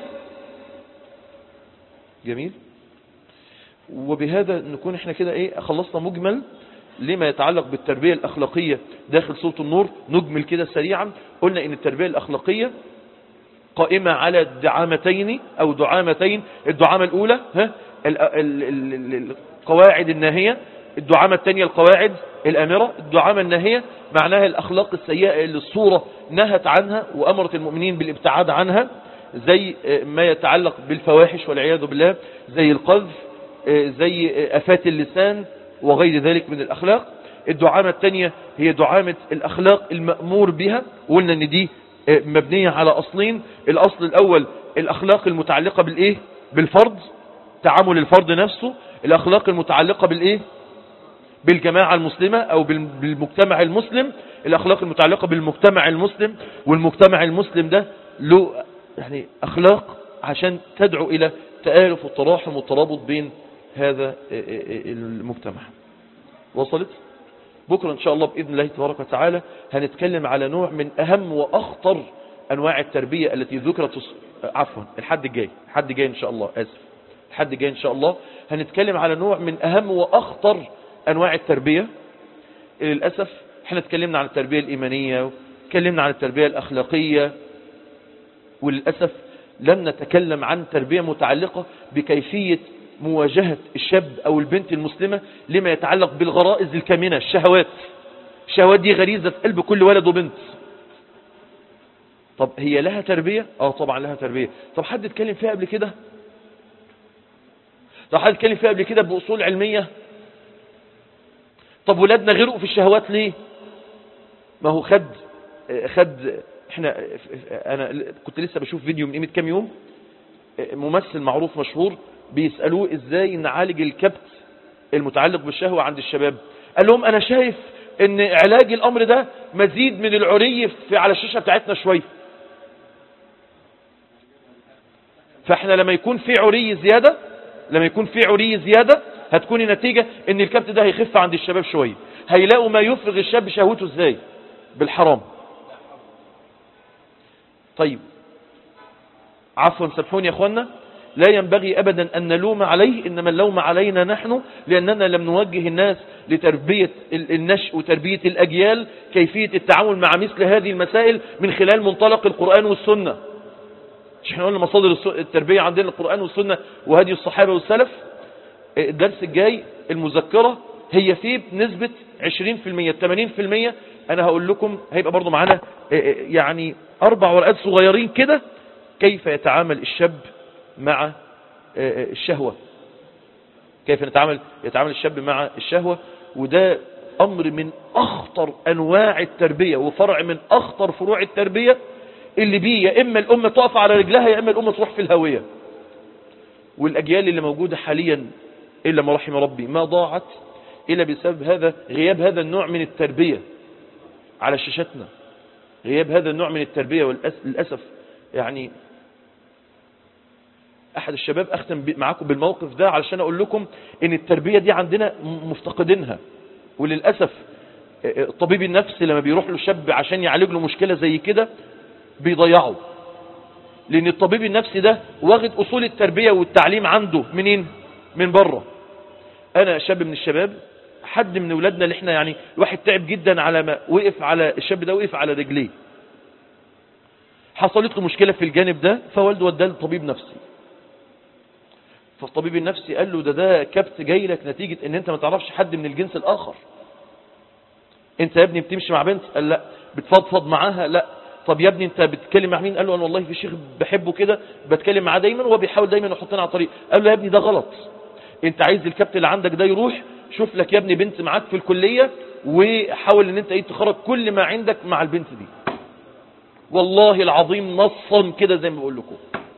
جميل وبهذا نكون احنا كده ايه خلصنا مجمل لما يتعلق بالتربية الأخلاقية داخل سورة النور نجمل كده سريعا قلنا ان التربية الأخلاقية قائمة على دعامتين أو دعامتين الدعامة الأولى ها القواعد الناهية الدعامة الثانية القواعد الأمرة الدعامة الناهية معناها الأخلاق السيئة اللي الصورة نهت عنها وأمرت المؤمنين بالابتعاد عنها زي ما يتعلق بالفواحش والعياذ بالله زي القذف زي أفات اللسان وغير ذلك من الأخلاق الدعامة الثانية هي دعامة الأخلاق المأمور بها وقلنا أن دي مبنية على أصلين الأصل الأول الأخلاق المتعلقة بالإيه بالفرض تعامل الفرد نفسه الأخلاق المتعلقة بالإيه بالجماعة المسلمة أو بالمجتمع المسلم الأخلاق المتعلقة بالمجتمع المسلم والمجتمع المسلم ده له يعني أخلاق عشان تدعو إلى تآلف والتراحم والترابط بين هذا المجتمع وصلت بكرة إن شاء الله بإذن الله تبارك وتعالى هنتكلم على نوع من أهم وأخطر أنواع التربية التي ذكرت عفوا الحد الجاي الحد الجاي إن شاء الله آسف الحد الجاي إن شاء الله هنتكلم على نوع من أهم وأخطر أنواع التربية للأسف احنا اتكلمنا عن التربية الإيمانية اتكلمنا عن التربية الأخلاقية وللأسف لم نتكلم عن تربية متعلقة بكيفية مواجهة الشاب أو البنت المسلمة لما يتعلق بالغرائز الكامنة الشهوات الشهوات دي غريزة في قلب كل ولد وبنت طب هي لها تربية اه طبعا لها تربية طب حد اتكلم فيها قبل كده طب حد اتكلم فيها قبل كده بأصول علمية طب ولادنا غرقوا في الشهوات ليه ما هو خد خد احنا انا كنت لسه بشوف فيديو من قيمه كام يوم ممثل معروف مشهور بيسالوه ازاي نعالج الكبت المتعلق بالشهوه عند الشباب قال لهم انا شايف ان علاج الامر ده مزيد من العري في على الشاشه بتاعتنا شويه فاحنا لما يكون في عري زياده لما يكون في عري زياده هتكون النتيجة ان الكبت ده هيخف عند الشباب شوية هيلاقوا ما يفرغ الشاب شهوته ازاي بالحرام طيب عفوا سامحوني يا اخوانا لا ينبغي ابدا ان نلوم عليه انما اللوم علينا نحن لاننا لم نوجه الناس لتربية النشء وتربية الاجيال كيفية التعامل مع مثل هذه المسائل من خلال منطلق القرآن والسنة مش احنا قلنا مصادر التربية عندنا القرآن والسنة وهدي الصحابة والسلف الدرس الجاي المذكرة هي فيه بنسبة 20% 80% انا هقول لكم هيبقى برضو معانا يعني اربع ورقات صغيرين كده كيف يتعامل الشاب مع الشهوة كيف يتعامل يتعامل الشاب مع الشهوة وده امر من اخطر انواع التربية وفرع من اخطر فروع التربية اللي بيه يا اما الام تقف على رجلها يا اما الام تروح في الهوية والاجيال اللي موجودة حاليا إلا ما رحم ربي ما ضاعت إلا بسبب هذا غياب هذا النوع من التربية على شاشتنا غياب هذا النوع من التربية وللأسف يعني أحد الشباب أختم معاكم بالموقف ده علشان أقول لكم إن التربية دي عندنا مفتقدينها وللأسف الطبيب النفسي لما بيروح له شاب عشان يعالج له مشكلة زي كده بيضيعه لأن الطبيب النفسي ده واخد أصول التربية والتعليم عنده منين؟ من بره انا شاب من الشباب حد من ولادنا اللي احنا يعني الواحد تعب جدا على ما وقف على الشاب ده وقف على رجليه حصلت له مشكلة في الجانب ده فوالده وداه لطبيب نفسي فالطبيب النفسي قال له ده ده كبت جاي لك نتيجة ان انت ما تعرفش حد من الجنس الاخر انت يا ابني بتمشي مع بنت قال لا بتفضفض معاها لا طب يا ابني انت بتتكلم مع مين قال له انا والله في شيخ بحبه كده بتكلم معاه دايما وهو بيحاول دايما يحطنا على الطريق قال له يا ابني ده غلط انت عايز الكبت اللي عندك ده يروح شوف لك يا ابني بنت معاك في الكلية وحاول ان انت ايه تخرج كل ما عندك مع البنت دي والله العظيم نصا كده زي ما بقول لكم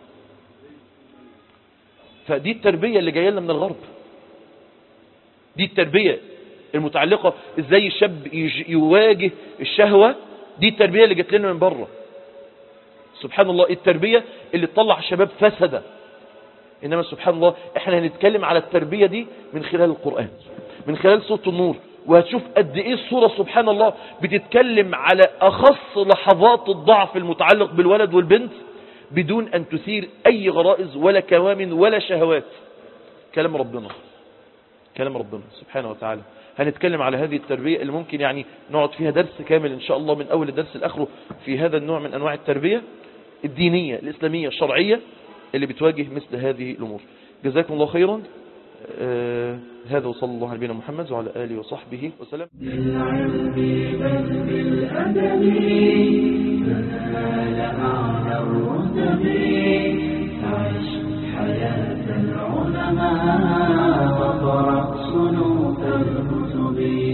فدي التربية اللي جايه لنا من الغرب دي التربية المتعلقة ازاي الشاب يج- يواجه الشهوة دي التربية اللي جت لنا من بره سبحان الله التربية اللي تطلع الشباب فسدة إنما سبحان الله احنا هنتكلم على التربية دي من خلال القرآن من خلال سورة النور وهتشوف قد ايه الصورة سبحان الله بتتكلم على أخص لحظات الضعف المتعلق بالولد والبنت بدون أن تثير أي غرائز ولا كوامن ولا شهوات كلام ربنا كلام ربنا سبحانه وتعالى هنتكلم على هذه التربية اللي ممكن يعني نقعد فيها درس كامل إن شاء الله من أول الدرس لآخره في هذا النوع من أنواع التربية الدينية الإسلامية الشرعية اللي بتواجه مثل هذه الأمور جزاكم الله خيرا آه هذا وصلى الله على نبينا محمد وعلى آله وصحبه وسلم بالعلم بل بالأدب تنال أعلى الرتب عش حياة العلماء وقرأ صنوف الكتب